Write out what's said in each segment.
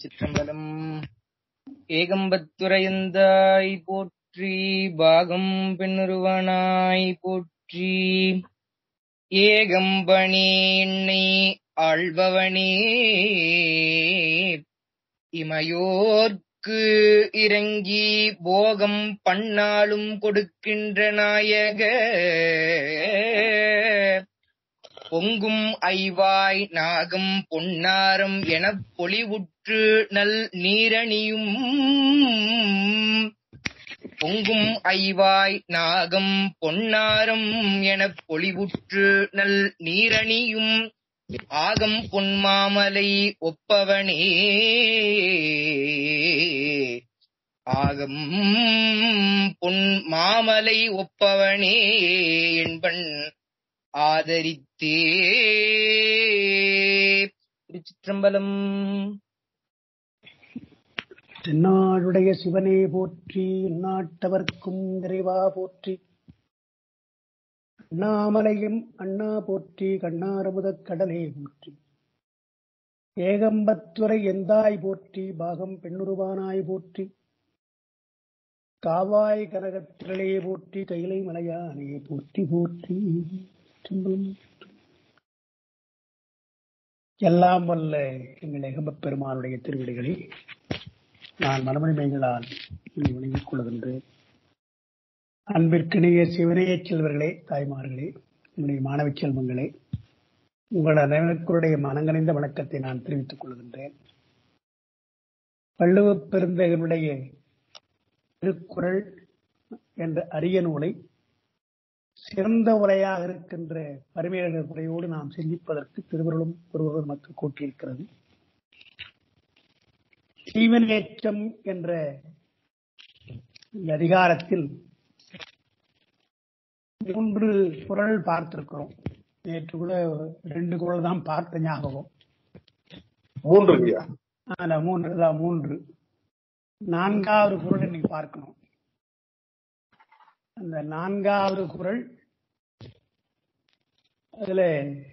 திருச்சிற்றம்பலம் ஏகம்பத்துரையந்தாய் போற்றி பாகம் பெண்ணுருவனாய் போற்றி ஏகம்பனே என்னை ஆள்பவனே இமையோர்க்கு இறங்கி போகம் பண்ணாலும் கொடுக்கின்ற நாயக பொங்கும் ஐவாய் நாகம் பொன்னாரம் எனப் பொலிவுற்று நல் நீரணியும் பொங்கும் ஐவாய் நாகம் பொன்னாரம் எனப் பொலிவுற்று நல் நீரணியும் ஆகம் பொன்மாமலை ஒப்பவனே ஆகம் பொன் மாமலை ஒப்பவனே என்பன் ஆதரித்தே திருச்சிற்றம்பலம் தென்னாடுடைய சிவனே போற்றி நாட்டவர்க்கும் நிறைவா போற்றி அண்ணாமலையும் அண்ணா போற்றி கண்ணாரமுதக் கடலே போற்றி ஏகம்பத்துறை எந்தாய் போற்றி பாகம் பெண்ணுருவானாய் போற்றி காவாய் கனகத்திரளே போற்றி கைலை மலையானே போற்றி போற்றி சிம்பலம். எல்லாம் வல்ல எங்கள் ஏகம்பப் பெருமானுடைய திருவிடிகளை நான் மனமணிமைகளால் இனி வணங்கிக் கொள்கின்றேன் அன்பிற்கினிய சிவனைய செல்வர்களே தாய்மார்களே என்னுடைய மாணவ செல்வங்களே உங்கள் அனைவருடைய மனங்கணிந்த வணக்கத்தை நான் தெரிவித்துக் கொள்கின்றேன் வள்ளுவ பெருந்தகனுடைய திருக்குறள் என்ற அரிய நூலை சிறந்த உரையாக இருக்கின்ற பரிமையாளர் உரையோடு நாம் சிந்திப்பதற்கு திருவருளும் ஒருவரும் நமக்கு கூட்டியிருக்கிறது தீவனேற்றம் என்ற இந்த அதிகாரத்தில் மூன்று குரல் பார்த்திருக்கிறோம் நேற்று கூட ரெண்டு குரல் தான் பார்த்த ஞாபகம் மூன்று ஐயா ஆனா மூன்று தான் மூன்று நான்காவது குரல் இன்னைக்கு பார்க்கணும் அந்த நான்காவது குரல் அதுல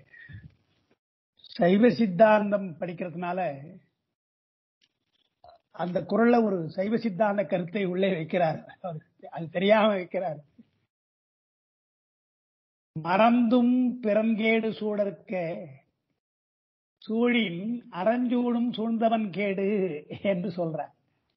சைவ சித்தாந்தம் படிக்கிறதுனால அந்த குரல்ல ஒரு சைவ சித்தாந்த கருத்தை உள்ளே வைக்கிறார் அவர் அது தெரியாம வைக்கிறார் மறந்தும் பிறங்கேடு சூடற்க சூழின் அறஞ்சூடும் சூழ்ந்தவன் கேடு என்று சொல்றார்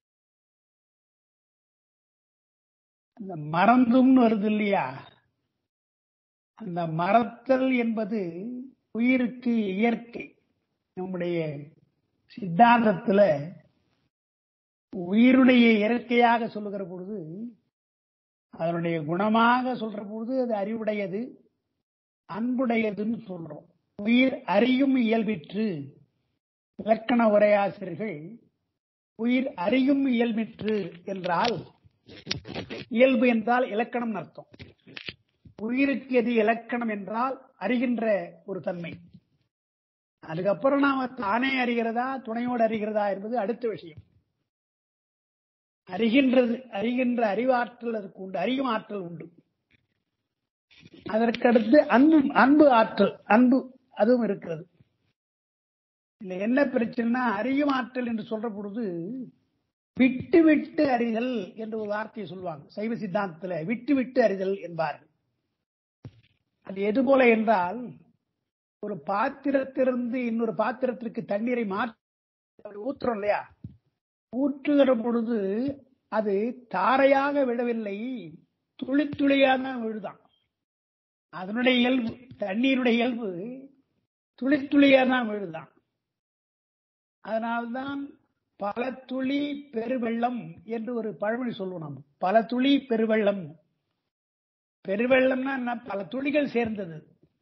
அந்த மறந்தும்னு வருது இல்லையா அந்த மறத்தல் என்பது உயிருக்கு இயற்கை நம்முடைய சித்தாந்தத்துல உயிருடைய இயற்கையாக சொல்லுகிற பொழுது அதனுடைய குணமாக சொல்ற பொழுது அது அறிவுடையது அன்புடையதுன்னு சொல்றோம் உயிர் அறியும் இயல்பிற்று இலக்கண உரையாசிரியர்கள் உயிர் அறியும் இயல்பிற்று என்றால் இயல்பு என்றால் இலக்கணம் அர்த்தம் உயிருக்கு எது இலக்கணம் என்றால் அறிகின்ற ஒரு தன்மை அதுக்கப்புறம் நாம தானே அறிகிறதா துணையோடு அறிகிறதா என்பது அடுத்த விஷயம் அறிகின்றது அறிகின்ற அறிவாற்றல் அதுக்கு உண்டு அறியும் ஆற்றல் உண்டு அதற்கடுத்து அன்பு அன்பு ஆற்றல் அன்பு அதுவும் இருக்கிறது இல்ல என்ன பிரச்சனைனா அறியும் ஆற்றல் என்று சொல்ற பொழுது விட்டு விட்டு அறிதல் என்று ஒரு வார்த்தையை சொல்லுவாங்க சைவ சித்தாந்தத்துல விட்டு விட்டு அறிதல் என்பார்கள் அது எது போல என்றால் ஒரு பாத்திரத்திலிருந்து இன்னொரு பாத்திரத்திற்கு தண்ணீரை மாற்றி ஊத்துறோம் இல்லையா ஊற்றுகிற பொழுது அது தாரையாக விடவில்லை துளி துளியாக விழுதான் அதனுடைய இயல்பு தண்ணீருடைய இயல்பு துளி துளியாக தான் விழுதான் அதனால்தான் பல துளி பெருவெள்ளம் என்று ஒரு பழமொழி சொல்லுவோம் நம்ம பல துளி பெருவெள்ளம் பெருவெள்ளம்னா என்ன பல துளிகள் சேர்ந்தது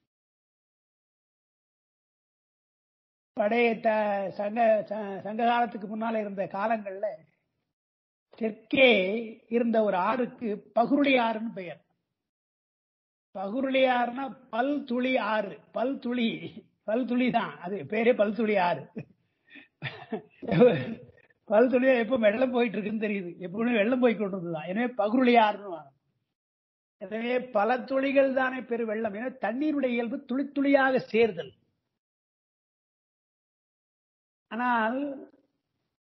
பழைய த- சங்க ச- சங்க காலத்துக்கு முன்னால இருந்த காலங்கள்ல தெற்கே இருந்த ஒரு ஆறுக்கு பகுருளி ஆறுன்னு பெயர் பகுருளி ஆறுனா பல் துளி ஆறு பல் துளி பல் துளி தான் அது பேரே பல் துளி ஆறு பல் துளியா எப்ப வெள்ளம் போயிட்டு இருக்குன்னு தெரியுது எப்பவுமே வெள்ளம் போய் கொண்டு வந்துதான் எனவே பகுருளி ஆறுன்னு வாங்க. எனவே பல துளிகள் தானே பெரு வெள்ளம் என தண்ணீருடைய இயல்பு துளி துளியாக சேர்தல் ஆனால்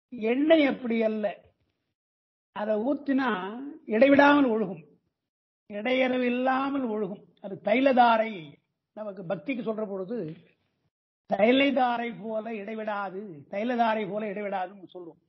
எண்ணெய் அப்படி அல்ல அதை ஊத்தினா இடைவிடாமல் ஒழுகும் இடையறவு இல்லாமல் ஒழுகும் அது தைலதாரை நமக்கு பக்திக்கு சொல்ற பொழுது தைலதாரை போல இடைவிடாது தைலதாரை போல இடைவிடாதுன்னு சொல்லுவோம்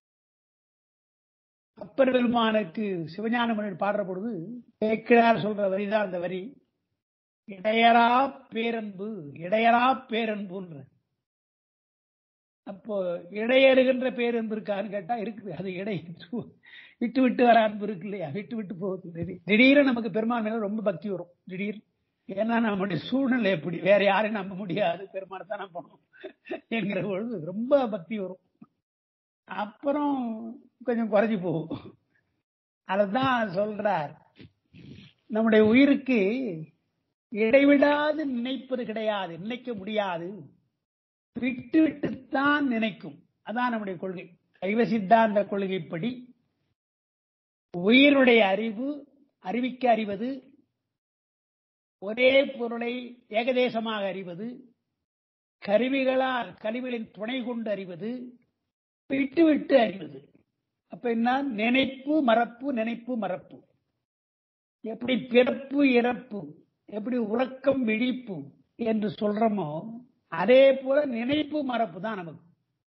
அப்பர் பெருமானுக்கு சிவஞான மன்னர் பாடுற பொழுது கேட்கிறார் சொல்ற வரிதான் அந்த வரி இடையரா பேரன்பு இடையரா பேரன்புன்ற அப்போ இடையறுகின்ற பேரன்பு இருக்கான்னு கேட்டா இருக்குது அது இடை விட்டு விட்டு வர அன்பு இருக்கு இல்லையா விட்டு விட்டு போகுது திடீர் திடீர்னு நமக்கு பெருமான் மேல ரொம்ப பக்தி வரும் திடீர் ஏன்னா நம்முடைய சூழ்நிலை எப்படி வேற யாரையும் நம்ப முடியாது பெருமானை தான் நம்பணும் என்கிற பொழுது ரொம்ப பக்தி வரும் அப்புறம் கொஞ்சம் குறைஞ்சி போகும் அததான் சொல்றார் நம்முடைய உயிருக்கு இடைவிடாது நினைப்பது கிடையாது நினைக்க முடியாது விட்டு விட்டுத்தான் நினைக்கும் அதான் நம்முடைய கொள்கை சைவ சித்தாந்த கொள்கைப்படி உயிருடைய அறிவு அறிவிக்க அறிவது ஒரே பொருளை ஏகதேசமாக அறிவது கருவிகளால் கருவிகளின் துணை கொண்டு அறிவது விட்டு விட்டு அறிவது அப்ப என்ன நினைப்பு மறப்பு நினைப்பு மறப்பு எப்படி பிறப்பு இறப்பு எப்படி உறக்கம் விழிப்பு என்று சொல்றோமோ அதே போல நினைப்பு மறப்பு தான் நமக்கு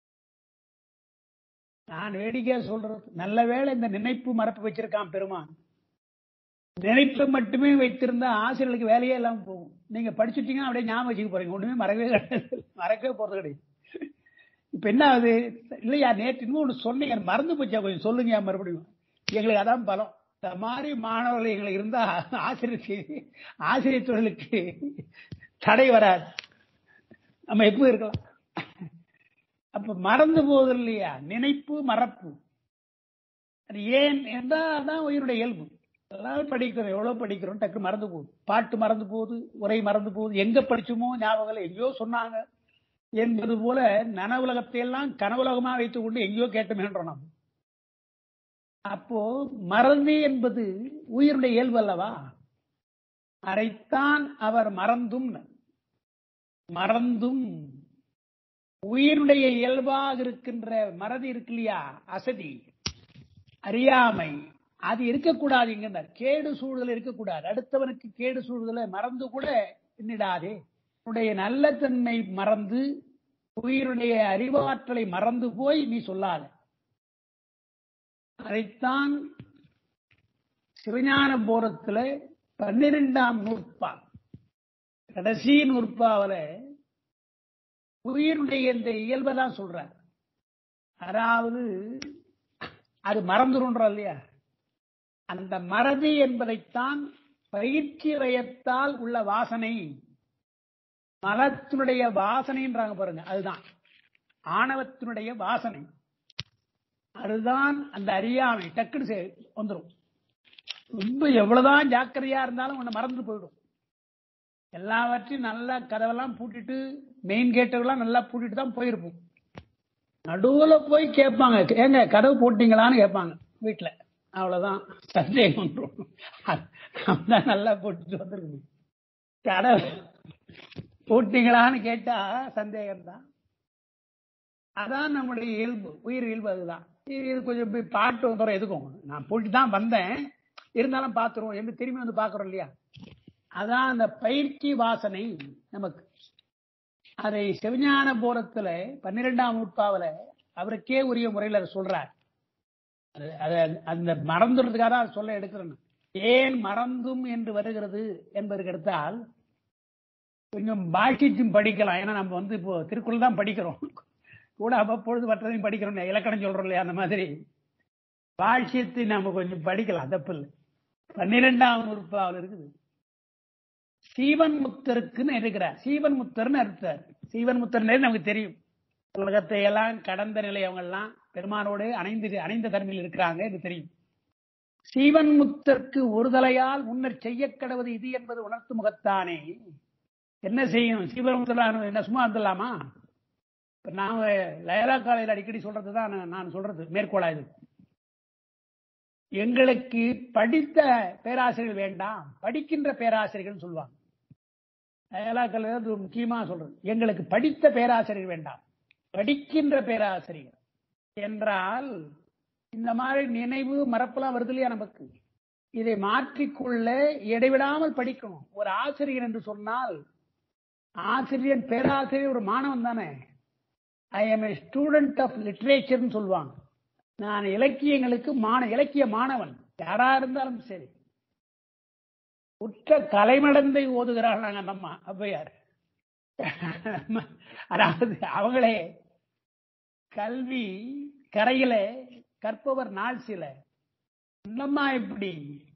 நான் வேடிக்கையா சொல்றது நல்ல வேளை இந்த நினைப்பு மறப்பு வச்சிருக்கான் பெருமான் நினைப்பு மட்டுமே வைத்திருந்தா ஆசிரியர்களுக்கு வேலையே இல்லாம போகும் நீங்க படிச்சுட்டீங்கன்னா அப்படியே ஞாபகம் வச்சுக்க போறீங்க ஒண்ணுமே மறக்கவே கிடையாது மறக்கவே போறது கிடையாது இப்ப என்ன ஆகுது இல்லையா நேற்று இன்னும் ஒண்ணு சொன்னீங்க மறந்து போச்சா கொஞ்சம் சொல்லுங்க மறுபடியும் எங்களுக்கு அதான் பலம் இந்த மாதிரி மாணவர்கள் எங்களுக்கு இருந்தா ஆசிரியருக்கு ஆசிரியர் தொழிலுக்கு தடை வராது நம்ம எப்போ இருக்கலாம் அப்ப மறந்து போகுது இல்லையா நினைப்பு மறப்பு அது ஏன் என்றால் தான் உயிருடைய இயல்பு எல்லாம் படிக்கிறோம் எவ்வளவு படிக்கிறோம் டக்கு மறந்து போகுது பாட்டு மறந்து போகுது உரை மறந்து போகுது எங்க படிச்சோமோ ஞாபகம் இல்லை எங்கேயோ சொன்னாங்க என்பது போல நனவுலகத்தை எல்லாம் கனவுலகமா வைத்துக் கொண்டு எங்கேயோ கேட்டோமேன்றோம் நாம் அப்போ மறந்து என்பது உயிருடைய இயல்பு அல்லவா அதைத்தான் அவர் மறந்தும் மறந்தும் உயிருடைய இயல்பாக இருக்கின்ற மறதி இருக்கு இல்லையா அசதி அறியாமை அது இருக்கக்கூடாது இங்க கேடு சூழல் இருக்கக்கூடாது அடுத்தவனுக்கு கேடு சூழலை மறந்து கூட எண்ணிடாதே உன்னுடைய நல்ல தன்மை மறந்து உயிருடைய அறிவாற்றலை மறந்து போய் நீ சொல்லாத அதைத்தான் சிவஞான போரத்துல பன்னிரெண்டாம் நூற்பா கடைசி நூற்பாவில உயிருடைய இந்த இயல்பை தான் சொல்றார் அதாவது அது மறந்துடுன்றோம் இல்லையா அந்த மறதி என்பதைத்தான் பயிற்சி வயத்தால் உள்ள வாசனை மலத்தினுடைய வாசனைன்றாங்க பாருங்க அதுதான் ஆணவத்தினுடைய வாசனை அதுதான் அந்த அறியாமை டக்குன்னு வந்துடும் ரொம்ப எவ்வளவுதான் ஜாக்கிரதையா இருந்தாலும் உன்னை மறந்து போயிடும் எல்லாவற்றையும் நல்லா கதவெல்லாம் பூட்டிட்டு மெயின் கேட்டெல்லாம் நல்லா பூட்டிட்டு தான் போயிருப்போம் நடுவுல போய் கேட்பாங்க ஏங்க கதவு போட்டீங்களான்னு கேட்பாங்க வீட்டுல அவ்வளவுதான் சந்தேகம் வந்துடும் அதான் நல்லா போட்டுட்டு வந்துருக்கு கதவு போட்டீங்களான்னு கேட்டா சந்தேகம் தான் அதான் நம்முடைய இயல்பு உயிர் இயல்பு அதுதான் இது கொஞ்சம் போய் பாட்டு வந்துடும் எதுக்கும் நான் போட்டு தான் வந்தேன் இருந்தாலும் பார்த்துருவோம் என்று திரும்பி வந்து பார்க்குறோம் இல்லையா அதான் அந்த பயிற்சி வாசனை நமக்கு அதை சிவஞான போரத்துல பன்னிரெண்டாம் நூற்பாவில அவருக்கே உரிய முறையில் அதை சொல்றார் அதை அந்த மறந்துடுறதுக்காக தான் சொல்ல எடுக்கிறேன் ஏன் மறந்தும் என்று வருகிறது என்பதற்கு எடுத்தால் கொஞ்சம் பாக்கியத்தையும் படிக்கலாம் ஏன்னா நம்ம வந்து இப்போ திருக்குறள் தான் படிக்கிறோம் கூட அவ்வப்பொழுது மற்றதையும் படிக்கிறோம் இலக்கணம் சொல்றோம் இல்லையா அந்த மாதிரி பாஷ்யத்தை நம்ம கொஞ்சம் படிக்கலாம் தப்பு இல்லை பன்னிரெண்டாம் நூற்பாவில் இருக்குது சீவன் முத்தருக்குன்னு இருக்கிறார் சீவன் முத்தர்னு அர்த்தார் சீவன் முத்தர்னே நமக்கு தெரியும் உலகத்தை எல்லாம் கடந்த நிலை அவங்க எல்லாம் பெருமானோடு அணைந்து அணைந்த தன்மையில் இருக்கிறாங்க என்று தெரியும் சீவன் முத்தற்கு ஒரு தலையால் முன்னர் செய்ய கடவுது இது என்பது உணர்த்து முகத்தானே என்ன செய்யும் சீவன் முத்தர் என்ன சும்மா இருந்துடலாமா இப்ப நான் லயலா காலையில் அடிக்கடி சொல்றதுதான் நான் சொல்றது மேற்கோளா இது எங்களுக்கு படித்த பேராசிரியர்கள் வேண்டாம் படிக்கின்ற பேராசிரியர்கள் சொல்லுவாங்க லயலாக்கள் முக்கியமா சொல்றது எங்களுக்கு படித்த பேராசிரியர் வேண்டாம் படிக்கின்ற பேராசிரியர் என்றால் இந்த மாதிரி நினைவு மறப்பெல்லாம் வருது இல்லையா நமக்கு இதை மாற்றிக்கொள்ள இடைவிடாமல் படிக்கணும் ஒரு ஆசிரியர் என்று சொன்னால் ஆசிரியர் பேராசிரியர் ஒரு மாணவன் தானே I am a student of லிட்ரேச்சர்னு சொல்லுவாங்க நான் இலக்கியங்களுக்கு மான இலக்கிய மாணவன் யாரா இருந்தாலும் சரி உற்ற கலைமடந்தை ஓதுகிறாள் நாங்க நம்ம ஔவையார் அதாவது அவங்களே கல்வி கரையில கற்பவர் நாள் சில என்னம்மா இப்படி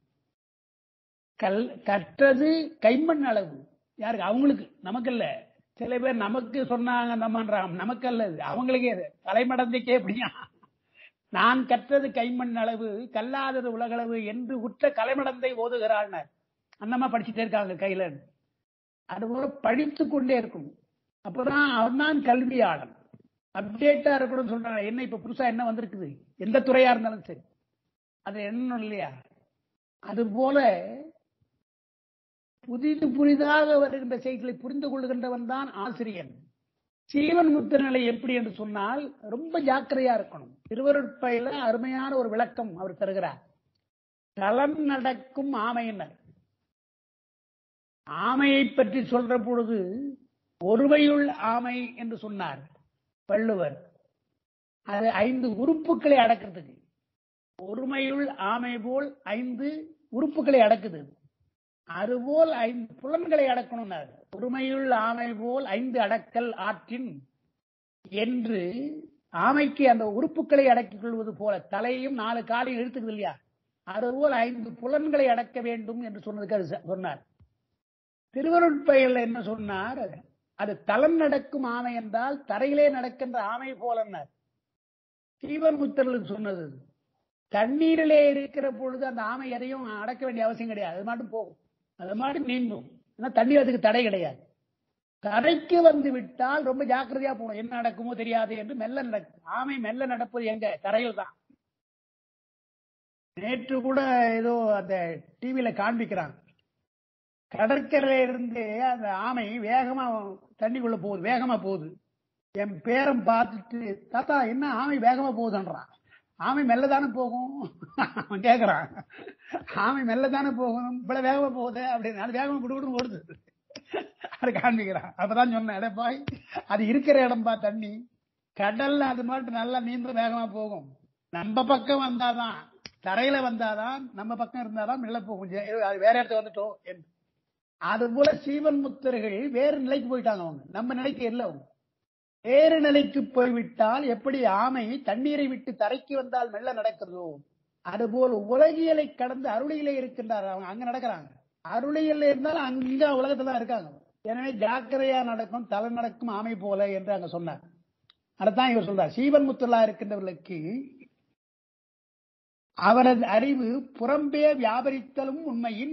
கல் கற்றது கைமண் அளவு யாருக்கு அவங்களுக்கு நமக்கு இல்ல சில பேர் நமக்கு சொன்னாங்க நம்மன்றாங்க நமக்கு அல்ல இது. அவங்களுக்கே இது. கலைமடந்தைக்கே எப்படியா நான் கற்றது கைமண் அளவு கல்லாதது உலகளவு என்று உற்ற கலைமடந்தை ஓதுகிறாள்னர் அந்தம்மா படிச்சுட்டே இருக்காங்க கையில அதுபோல படித்து கொண்டே இருக்கும் அப்பதான் அவன் தான் கல்வியாளன் அப்டேட்டா இருக்கணும்னு சொல்றாங்க என்ன இப்ப புதுசா என்ன வந்திருக்குது எந்த துறையா இருந்தாலும் சரி அது என்ன இல்லையா அது போல புதிது புதிதாக வருகின்ற செய்திகளை புரிந்து கொள்கின்றவன் தான் ஆசிரியன் சீவன் முத்த நிலை எப்படி என்று சொன்னால் ரொம்ப ஜாக்கிரதையா இருக்கணும் திருவருட்பயில அருமையான ஒரு விளக்கம் அவர் தருகிறார் களம் நடக்கும் ஆமையினர் ஆமையை பற்றி சொல்ற பொழுது ஒருமையுள் ஆமை என்று சொன்னார் வள்ளுவர் அது ஐந்து உறுப்புகளை அடக்கிறதுக்கு ஒருமையுள் ஆமை போல் ஐந்து உறுப்புகளை அடக்குது அதுபோல் ஐந்து புலன்களை அடக்கணும்னார் ஒருமையுள் ஆமை போல் ஐந்து அடக்கல் ஆற்றின் என்று ஆமைக்கு அந்த உறுப்புகளை அடக்கிக் கொள்வது போல தலையையும் நாலு காலையும் இழுத்துக்குது இல்லையா அதுபோல் ஐந்து புலன்களை அடக்க வேண்டும் என்று சொன்னதுக்கு அது ச- சொன்னார் திருவருட்பயல் என்ன சொன்னார் அது தலம் நடக்கும் ஆமை என்றால் தரையிலே நடக்கின்ற ஆமை போலன்னார் சீவன் முத்தர்கள் சொன்னது அது. தண்ணீரிலே இருக்கிற பொழுது அந்த ஆமை எதையும் அடக்க வேண்டிய அவசியம் கிடையாது அது மட்டும் போகும் அது மட்டும் நீங்கும் ஆனா தண்ணீர் அதுக்கு தடை கிடையாது தரைக்கு வந்து விட்டால் ரொம்ப ஜாக்கிரதையா போகணும் என்ன நடக்குமோ தெரியாது என்று மெல்ல நடக்கும் ஆமை மெல்ல நடப்பது எங்க தரையில் தான் நேற்று கூட ஏதோ அந்த டிவியில காண்பிக்கிறாங்க கடற்கரையில இருந்து அந்த ஆமை வேகமா தண்ணிக்குள்ள போகுது வேகமா போகுது என் பேரன் பார்த்துட்டு தாத்தா என்ன ஆமை வேகமா போகுதுன்றான் ஆமை மெல்ல தானே போகும் அவன் கேக்குறான் ஆமை மெல்ல தானே போகும் இவ்வளவு வேகமா போகுது அப்படின்னு அது வேகமா குடுகுடு ஓடுது அது காண்பிக்கிறான் அப்பதான் சொன்னேன் அடப்பாய் அது இருக்கிற இடம்பா தண்ணி கடல்ல அது மட்டும் நல்லா நீந்த வேகமா போகும் நம்ம பக்கம் வந்தாதான் தரையில வந்தாதான் நம்ம பக்கம் இருந்தாதான் மெல்ல போகும் ஜெ- அது வேற இடத்துக்கு வந்துட்டோம் என்று அது போல சீவன் முத்தர்கள் வேறு நிலைக்கு போயிட்டாங்க அவங்க நம்ம நிலைக்கு இல்லை அவங்க வேறு நிலைக்கு போய்விட்டால் எப்படி ஆமை தண்ணீரை விட்டு தரைக்கு வந்தால் மெல்ல நடக்கிறதோ அதுபோல் உலகியலை கடந்து அருளியலை இருக்கின்றார் அவங்க அங்க நடக்கிறாங்க அருளியல் இருந்தாலும் அங்க உலகத்துல தான் இருக்காங்க எனவே ஜாக்கிரதையா நடக்கும் தலை நடக்கும் ஆமை போல என்று அங்க சொன்னார் அதைத்தான் இவர் சொல்றார் சீவன் முத்துலா இருக்கின்றவர்களுக்கு அவரது அறிவு புறம்பே வியாபரித்தலும் உண்மையின்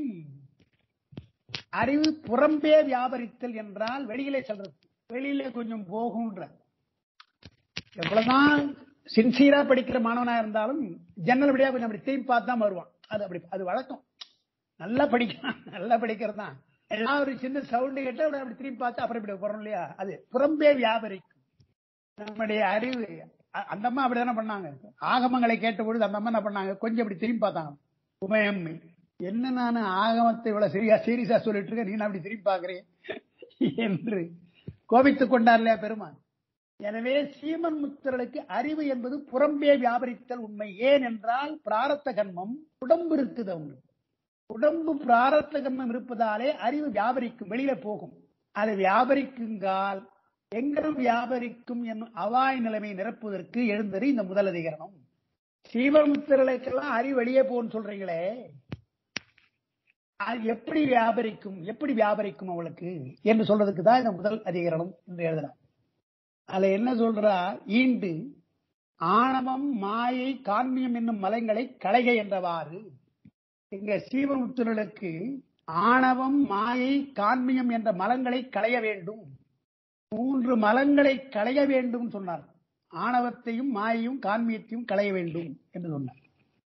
அறிவு புறம்பே வியாபரித்தல் என்றால் வெளியிலே செல்றது வெளியிலே கொஞ்சம் போகும்ன்ற எவ்வளவுதான் சின்சியரா படிக்கிற மாணவனா இருந்தாலும் ஜன்னல் வழியா கொஞ்சம் அப்படி திரும்பி பார்த்து தான் வருவான் அது அப்படி அது வழக்கம் நல்லா படிக்கிறான் நல்லா படிக்கிறது தான் எல்லாம் ஒரு சின்ன சவுண்டு கேட்டு அப்படி அப்படி திரும்பி பார்த்து அப்புறம் இப்படி போறோம் இல்லையா அது புறம்பே வியாபரிக்கும் நம்முடைய அறிவு அ- அந்த அம்மா அப்படிதானே பண்ணாங்க ஆகமங்களை கேட்ட பொழுது அந்த அம்மா என்ன பண்ணாங்க கொஞ்சம் அப்படி திரும்பி பார்த்தாங்க உமையம்மை என்ன நான் ஆகமத்தை இவ்வளவு சரியா சீரியஸா சொல்லிட்டு இருக்க நீ என்ன அப்படி திரும்பி பார்க்கிறேன் என்று கோபித்துக் கொண்டார் இல்லையா பெருமான் எனவே சீமன் முத்தர்களுக்கு அறிவு என்பது புறம்பே வியாபரித்தல் உண்மை ஏன் என்றால் பிராரத்த கர்மம் உடம்பு இருக்குது அவங்க உடம்பு பிராரத்த கர்மம் இருப்பதாலே அறிவு வியாபரிக்கும் வெளியில போகும் அது வியாபரிக்குங்கால் எங்கனம் வியாபரிக்கும் என்னும் அவாய் நிலைமை நிரப்புவதற்கு எழுந்தது இந்த முதல் அதிகரணம் சீவமுத்திரர்களுக்கெல்லாம் அறிவு வெளியே போன்னு சொல்றீங்களே அது எப்படி வியாபரிக்கும் எப்படி வியாபரிக்கும் அவளுக்கு என்று சொல்றதுக்கு தான் இந்த முதல் அதிகரணம் என்று எழுதலாம் அதுல என்ன சொல்றா ஈண்டு ஆணவம் மாயை காண்மியம் என்னும் மலங்களை களைக என்றவாறு இங்க சீவமுத்திரர்களுக்கு ஆணவம் மாயை காண்மியம் என்ற மலங்களை களைய வேண்டும் மூன்று மலங்களை களைய வேண்டும் சொன்னார் ஆணவத்தையும் மாயையும் காண்மியத்தையும் களைய வேண்டும் என்று சொன்னார்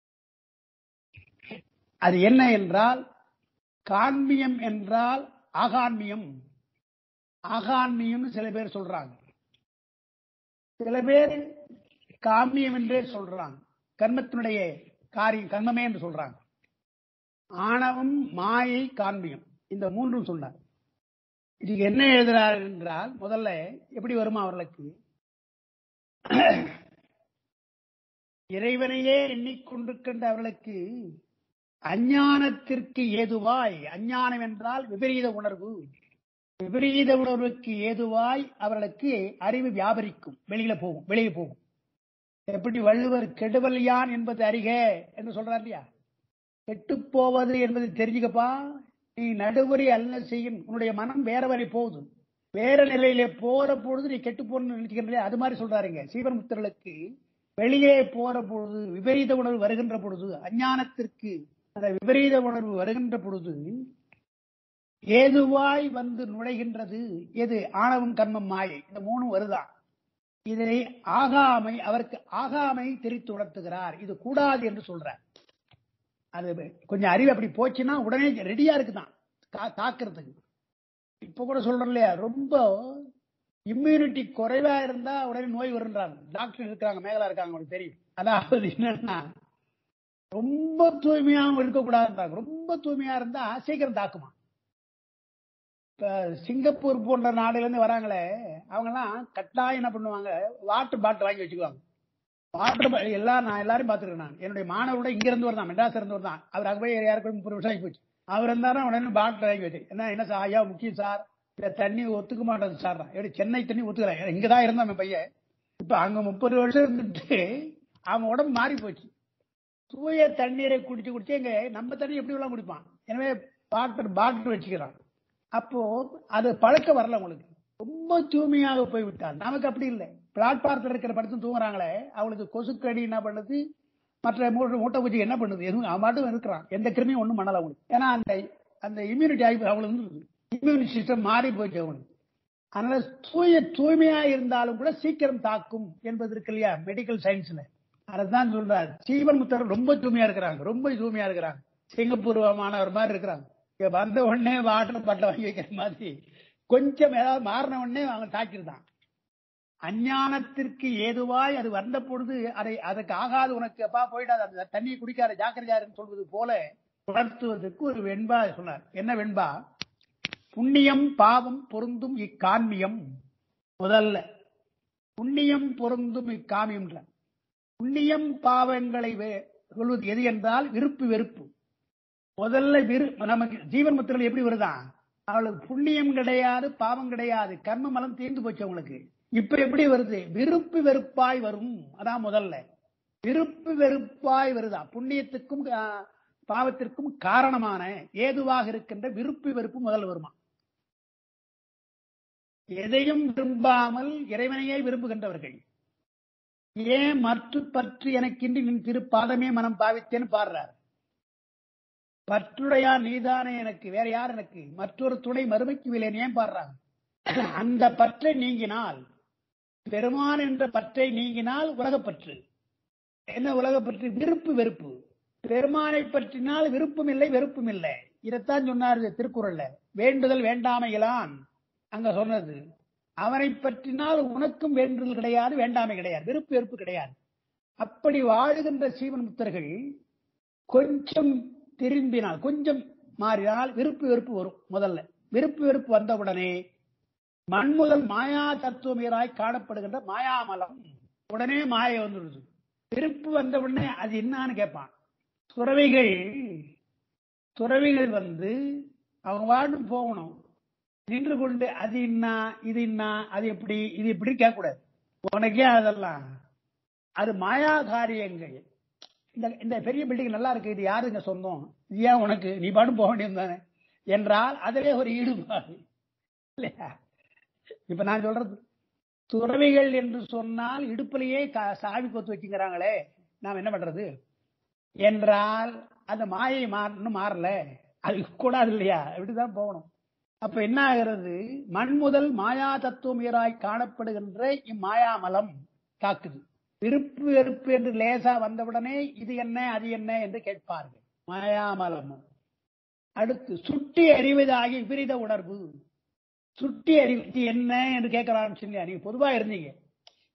அது என்ன என்றால் காண்மியம் என்றால் ஆகான்மியம் ஆகான்மியம்னு சில பேர் சொல்றாங்க சில பேர் காமியம் என்றே சொல்றாங்க கர்மத்தினுடைய காரியம் கர்மமே என்று சொல்றாங்க ஆணவம் மாயை காண்பியம் இந்த மூன்றும் சொன்னார் இதுக்கு என்ன எழுதுறார் என்றால் முதல்ல எப்படி வருமா அவர்களுக்கு இறைவனையே எண்ணிக்கொண்டிருக்கின்ற அவர்களுக்கு அஞ்ஞானத்திற்கு ஏதுவாய் அஞ்ஞானம் என்றால் விபரீத உணர்வு விபரீத உணர்வுக்கு ஏதுவாய் அவர்களுக்கு அறிவு வியாபரிக்கும் வெளியில போகும் வெளியே போகும் எப்படி வள்ளுவர் கெடுவல் யான் என்பது அறிக என்று சொல்றார் இல்லையா கெட்டுப் போவது என்பது தெரிஞ்சுக்கப்பா நீ நடுவரி அல்ல செய்யும் உன்னுடைய மனம் வேற வரை போகுது வேற நிலையில போற பொழுது நீ கெட்டு போன்னு நினைச்சுக்கிறீங்களே அது மாதிரி சொல்றாருங்க சீவன்முத்தர்களுக்கு வெளியே போற பொழுது விபரீத உணர்வு வருகின்ற பொழுது அஞ்ஞானத்திற்கு அந்த விபரீத உணர்வு வருகின்ற பொழுது ஏதுவாய் வந்து நுழைகின்றது எது ஆணவம் கர்மம் மாயை இந்த மூணும் வருதான் இதை ஆகாமை அவருக்கு ஆகாமை தெரித்து உணர்த்துகிறார் இது கூடாது என்று சொல்றார் அது கொஞ்சம் அறிவு அப்படி போச்சுன்னா உடனே ரெடியா இருக்குதான் கா- தாக்குறதுக்கு இப்ப கூட சொல்றோம் இல்லையா ரொம்ப இம்யூனிட்டி குறைவா இருந்தா உடனே நோய் வருன்றாங்க டாக்டர் இருக்காங்க மேகலா இருக்காங்க உங்களுக்கு தெரியும் அதாவது என்னன்னா ரொம்ப தூய்மையாகவும் இருக்கக்கூடாதுன்றாங்க ரொம்ப தூய்மையா இருந்தா சீக்கிரம் தாக்குமா இப்ப சிங்கப்பூர் போன்ற நாடுல இருந்து வராங்களே அவங்க எல்லாம் கட்டாயம் என்ன பண்ணுவாங்க வாட்டர் பாட்டில் வாங்கி வச்சுக்குவாங்க வாட்டர் எல்லாம் நான் எல்லாரும் பார்த்துருக்கேன் நான் என்னுடைய மாணவரோட இங்க இருந்து வரதான் மெட்ராஸ் இருந்து வரதான் அவர் அங்க போய் யாருக்கும் முப்பது வருஷம் ஆகி போச்சு அவர் இருந்தாரும் உடனே பாட்டில் வாங்கி வச்சு என்ன என்ன சார் ஐயா முக்கியம் சார் இந்த தண்ணி ஒத்துக்க மாட்டேது சார் எப்படி சென்னை தண்ணி ஒத்துக்கிறேன் இங்கதான் இருந்தான் என் பையன் இப்ப அங்க முப்பது வருஷம் இருந்துட்டு அவன் உடம்பு மாறி போச்சு தூய தண்ணீரை குடிச்சு குடிச்சு எங்க நம்ம தண்ணி எப்படி எல்லாம் குடிப்பான் எனவே வாட்டர் பாட்டில் வச்சுக்கிறான் அப்போ அது பழக்க வரல உங்களுக்கு ரொம்ப தூய்மையாக போய்விட்டால் நமக்கு அப்படி இல்லை பிளாட்பாரத்தில் இருக்கிற படுத்து தூங்குறாங்களே அவளுக்கு கொசுக்கடி என்ன பண்ணுது மற்ற மூட்டை மூட்டை பூச்சி என்ன பண்ணுது எதுவும் அவன் மட்டும் இருக்கிறான் எந்த கிருமியும் ஒன்றும் பண்ணல அவங்களுக்கு ஏன்னா அந்த அந்த இம்யூனிட்டி ஆகி அவளுக்கு வந்து இம்யூனிட்டி சிஸ்டம் மாறி போச்சு அவனுக்கு அதனால தூய தூய்மையா இருந்தாலும் கூட சீக்கிரம் தாக்கும் என்பது இருக்கு இல்லையா மெடிக்கல் சயின்ஸ்ல அதான் சொல்றாரு சீவன் முத்தர் ரொம்ப தூய்மையா இருக்கிறாங்க ரொம்ப தூய்மையா இருக்கிறாங்க சிங்கப்பூர் மாணவர் மாதிரி இருக்கிறாங்க இங்க வந்த உடனே வாட்டர் பட்டை வாங்கி வைக்கிற மாதிரி கொஞ்சம் ஏதாவது மாறின உடனே அவன் தாக்கிருந்தான் அஞ்ஞானத்திற்கு ஏதுவாய் அது வந்த பொழுது அதை அதுக்கு ஆகாது உனக்கு அப்பா போயிடாது அந்த தண்ணியை குடிக்காத ஜாக்கிரதையாருன்னு சொல்வது போல உணர்த்துவதற்கு ஒரு வெண்பா சொன்னார் என்ன வெண்பா புண்ணியம் பாவம் பொருந்தும் இக்கான்மியம் முதல்ல புண்ணியம் பொருந்தும் இக்காமியம் புண்ணியம் பாவங்களை வே- சொல்வது எது என்றால் விருப்பு வெறுப்பு முதல்ல விரு நமக்கு ஜீவன் முத்திரல் எப்படி வருதான் அவளுக்கு புண்ணியம் கிடையாது பாவம் கிடையாது கர்ம மலம் தீர்ந்து போச்சு அவங்களுக்கு இப்ப எப்படி வருது விருப்பு வெறுப்பாய் வரும் அதான் முதல்ல விருப்பு வெறுப்பாய் வருதா புண்ணியத்துக்கும் ஆ, பாவத்திற்கும் காரணமான ஏதுவாக இருக்கின்ற விருப்பு வெறுப்பு முதல்ல வருமா எதையும் விரும்பாமல் இறைவனையே விரும்புகின்றவர்கள் ஏன் மற்ற பற்று எனக்கின்றி நின் திருப்பாதமே மனம் பாவித்தேன்னு பாடுறார் பற்றுடையார் நீதானே எனக்கு வேற யார் எனக்கு மற்றொரு துணை மறுமைக்கு விலேன் ஏன் பாடுறாங்க அந்த பற்றை நீங்கினால் பெருமான் என்ற பற்றை நீங்கினால் உலகப்பற்று என்ன உலகப்பற்று விருப்பு வெறுப்பு பெருமானை பற்றினால் விருப்பம் இல்லை வெறுப்பும் இல்லை இதைத்தான் சொன்னார் திருக்குறள்ல வேண்டுதல் வேண்டாமையிலான் அங்க சொன்னது அவனை பற்றினால் உனக்கும் வேண்டுதல் கிடையாது வேண்டாமை கிடையாது விருப்பு வெறுப்பு கிடையாது அப்படி வாழுகின்ற சீவன் முத்தர்கள் கொஞ்சம் திரும்பினால் கொஞ்சம் மாறினால் விருப்பு வெறுப்பு வரும் முதல்ல விருப்பு வெறுப்பு வந்தவுடனே மண்முதல் மாயா தத்துவமீராய் காணப்படுகின்ற மாயாமலம் உடனே மாயை வந்துடுது விருப்பு வந்த உடனே அது என்னான்னு கேட்பான் துறவிகள் துறவிகள் வந்து அவங்க வாடும் போகணும் நின்று கொண்டு அது இன்னா இது இன்னா அது எப்படி இது இப்படி கேட்கக்கூடாது உனக்கே அதெல்லாம் அது மாயா காரியங்கள் இந்த இந்த பெரிய பில்டிங் நல்லா இருக்கு இது யாருங்க சொந்தம் இது ஏன் உனக்கு நீ பாடும் போக வேண்டியது தானே என்றால் அதிலே ஒரு ஈடுபாடு இல்லையா இப்ப நான் சொல்றது துறவிகள் என்று சொன்னால் இடுப்பிலேயே கா- சாவி கொத்து வச்சுக்கிறாங்களே நாம் என்ன பண்றது என்றால் அந்த மாயை மா- இன்னும் மாறல அது கூடாது இல்லையா இப்படிதான் போகணும் அப்ப என்ன ஆகிறது மண் முதல் மாயா தத்துவமீராய் காணப்படுகின்ற இம்மாயாமலம் தாக்குது விருப்பு வெறுப்பு என்று லேசா வந்தவுடனே இது என்ன அது என்ன என்று கேட்பார்கள் மாயாமலமும் அடுத்து சுட்டி அறிவதாகி விபரீத உணர்வு சுட்டி அறிவு இது என்ன என்று கேட்க ஆரம்பிச்சீங்க நீங்க பொதுவா இருந்தீங்க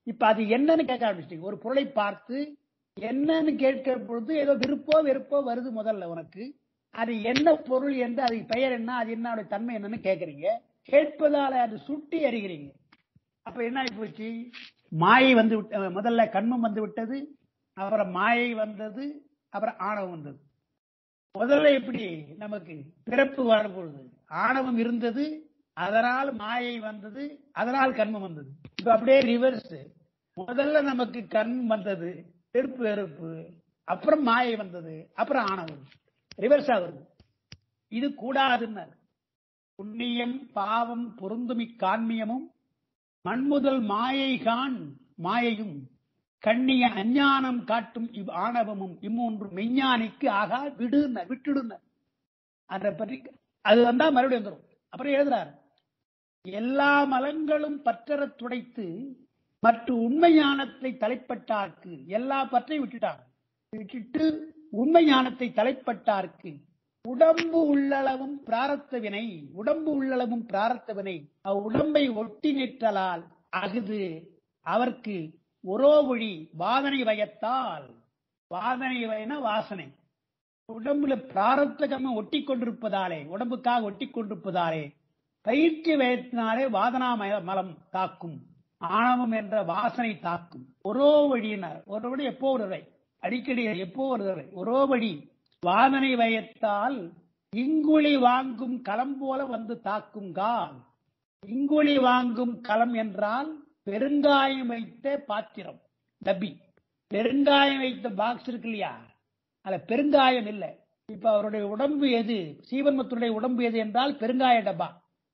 இப்ப அது என்னன்னு கேட்க ஆரம்பிச்சிட்டீங்க ஒரு பொருளை பார்த்து என்னன்னு கேட்கிற பொழுது ஏதோ விருப்போ வெறுப்போ வருது முதல்ல உனக்கு அது என்ன பொருள் என்று அது பெயர் என்ன அது என்ன அதோட தன்மை என்னன்னு கேட்கறீங்க கேட்பதால அது சுட்டி அறிகிறீங்க அப்ப என்ன ஆகி போச்சு மாயை வந்து விட்ட- அஹ் முதல்ல கண்மம் வந்து விட்டது அப்புறம் மாயை வந்தது அப்புறம் ஆணவம் வந்தது முதல்ல எப்படி நமக்கு பிறப்பு வரும்பொழுது ஆணவம் இருந்தது அதனால் மாயை வந்தது அதனால் கண்மம் வந்தது இப்ப அப்படியே ரிவர்ஸ் முதல்ல நமக்கு கண் வந்தது வெறுப்பு வெறுப்பு அப்புறம் மாயை வந்தது அப்புறம் ஆணவம் ரிவர்ஸ் ஆகுது இது கூடாதுன்னார் புண்ணியம் பாவம் பொருந்துமி காண்மியமும் மண்முதல் மாயைகான் மாயையும் கண்ணிய அஞ்ஞானம் காட்டும் இவ் ஆணவமும் இம்மூன்று மெஞ்ஞானிக்கு ஆகா விடுனர் விட்டுடுனர் அதை பற்றி அது வந்தா மறுபடியும் வந்துடும் அப்புறம் எழுதுறாரு எல்லா மலங்களும் பற்றறத் துடைத்து மற்ற உண்மை ஞானத்தை தலைப்பட்டார்க்கு எல்லா பற்றையும் விட்டுட்டாங்க விட்டுட்டு உண்மை ஞானத்தை தலைப்பட்டார்க்கு உடம்பு உள்ளளவும் பிராரத்த வினை உடம்பு உள்ளளவும் பிராரத்த வினை அவ்வுடம்பை ஒட்டி நிற்றலால் அகுது அவர்க்கு ஒரோ வழி வாதனை வயத்தால் வாதனை வயன வாசனை உடம்புல பிராரத்த கர்மம் ஒட்டி கொண்டிருப்பதாலே உடம்புக்காக ஒட்டி கொண்டிருப்பதாலே பயிற்சி வயத்தினாலே வாதனா மய- மலம் தாக்கும் ஆணவம் என்ற வாசனை தாக்கும் ஒரோ வழியினர் ஒரு வழி எப்போ ஒரு தடவை அடிக்கடி எப்போ ஒரு தடவை ஒரோ வழி வாதனை வயத்தால் இங்குழி வாங்கும் களம் போல வந்து தாக்கும் கால் இங்குழி வாங்கும் களம் என்றால் பெருங்காயம் வைத்த பாத்திரம் டப்பி பெருங்காயம் வைத்த பாக்ஸ் இருக்கு இல்லையா அதுல பெருங்காயம் இல்லை இப்ப அவருடைய உடம்பு எது சீவன்மத்துடைய உடம்பு எது என்றால் பெருங்காய டப்பா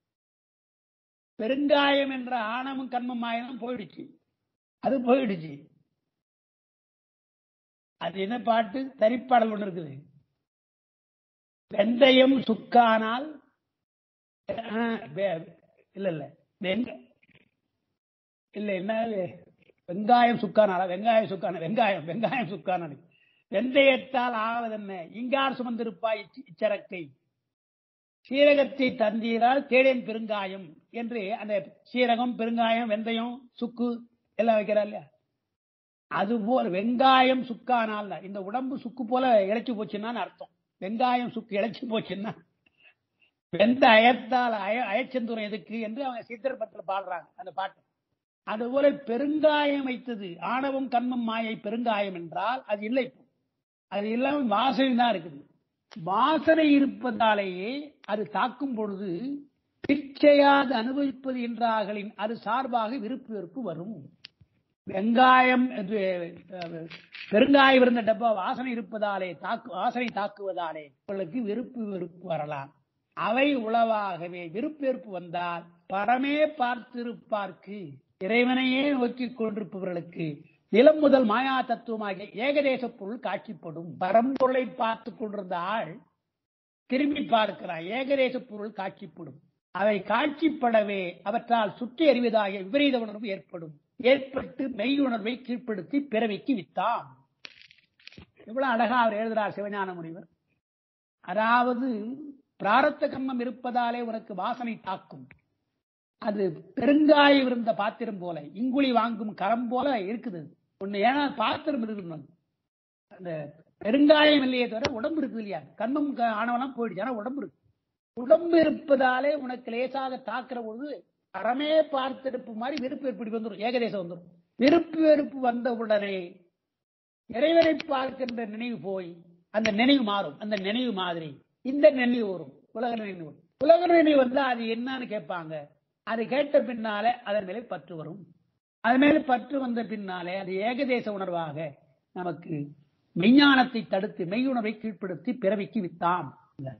பெருங்காயம் என்ற ஆணவம் கண்மம் ஆயிரம் போயிடுச்சு அது போயிடுச்சு அது என்ன பாட்டு தரிப்பாடல் ஒண்ணு இருக்குது வெந்தயம் சுக்கானால் ஆ, வே- இல்ல இல்ல வெங்க இல்ல என்ன அது? வெங்காயம் சுக்கானாலா வெங்காயம் சுக்கான வெங்காயம் வெங்காயம் சுக்கான வெந்தயத்தால் ஆவதென்ன இங்கார் சுமந்திருப்பாய் இச்- இச்சரக்கை சீரகத்தை தந்தீரால் தேடேன் பெருங்காயம் என்று அந்த சீரகம் பெருங்காயம் வெந்தயம் சுக்கு எல்லாம் வைக்கிறா இல்லையா அது போல வெங்காயம் சுக்கானால் இந்த உடம்பு சுக்கு போல இழைச்சு போச்சுன்னு அர்த்தம் வெங்காயம் சுக்கு இழைச்சு போச்சுன்னா வெந்த அயத்தால் அய அயச்சந்துரம் எதுக்கு என்று அவங்க சித்திரப்பட்டில் பாடுறாங்க அந்த பாட்டு அதுபோல பெருங்காயம் வைத்தது ஆணவம் கண்மம் மாயை பெருங்காயம் என்றால் அது இல்லை இப்போ. அது இல்லாம வாசனை தான் இருக்குது வாசனை இருப்பதாலேயே அது தாக்கும் பொழுது பிச்சையாது அனுபவிப்பது என்றார்களின் அது சார்பாக விருப்பு வெறுப்பு வரும் வெங்காயம் என்று, அஹ், பெருங்காயம் இருந்த டப்பா வாசனை இருப்பதாலே தாக்கு வாசனை தாக்குவதாலே உங்களுக்கு விருப்பு வெறுப்பு வரலாம் அவை உளவாகவே விருப்பு வெறுப்பு வந்தால் பரமே பார்த்திருப்பார்க்கு இறைவனையே நோக்கிக் கொண்டிருப்பவர்களுக்கு நிலம் முதல் மாயா தத்துவமாகிய ஏகதேச பொருள் காட்சிப்படும் பரம்பொருளை பார்த்து கொண்டிருந்த ஆள் திரும்பி பார்க்கிறான் ஏகதேச பொருள் காட்சிப்படும் அவை காட்சிப்படவே அவற்றால் சுற்றி அறிவதாகிய விபரீத உணர்வு ஏற்படும் ஏற்பட்டு மெய் உணர்வை கீழ்ப்படுத்தி பிறவிக்கு வித்தாம் எவ்வளவு அழகா அவர் எழுதுறார் சிவஞான முனிவர் அதாவது பிராரத்த கர்மம் இருப்பதாலே உனக்கு வாசனை தாக்கும் அது பெருங்காயம் இருந்த பாத்திரம் போல இங்குழி வாங்கும் கரம் போல இருக்குது ஒண்ணு ஏன்னா பாத்திரம் இருக்கணும் அந்த பெருங்காயம் இல்லையே தவிர உடம்பு இருக்கு இல்லையா கண்மம் க- ஆணவெல்லாம் போயிடுச்சு ஆனா உடம்பு இருக்கு உடம்பு இருப்பதாலே உனக்கு லேசாக தாக்குற பொழுது அறமே பார்த்தெடுப்பு மாதிரி விருப்பு வெறுப்பு வந்துடும் ஏகதேசம் வந்துடும் விருப்பு வெறுப்பு வந்த உடனே இறைவனை பார்க்கின்ற நினைவு போய் அந்த நினைவு மாறும் அந்த நினைவு மாதிரி இந்த நினைவு வரும் உலக நினைவு வரும். உலக நினைவு வந்தா அது என்னன்னு கேட்பாங்க அது கேட்ட பின்னாலே அதன் மேலே பற்று வரும் அது மேலே பற்று வந்த பின்னாலே அது ஏகதேச உணர்வாக நமக்கு மெய்ஞானத்தை தடுத்து மெய்யுணர்வை கீழ்ப்படுத்தி பிறவிக்கு வித்தாம்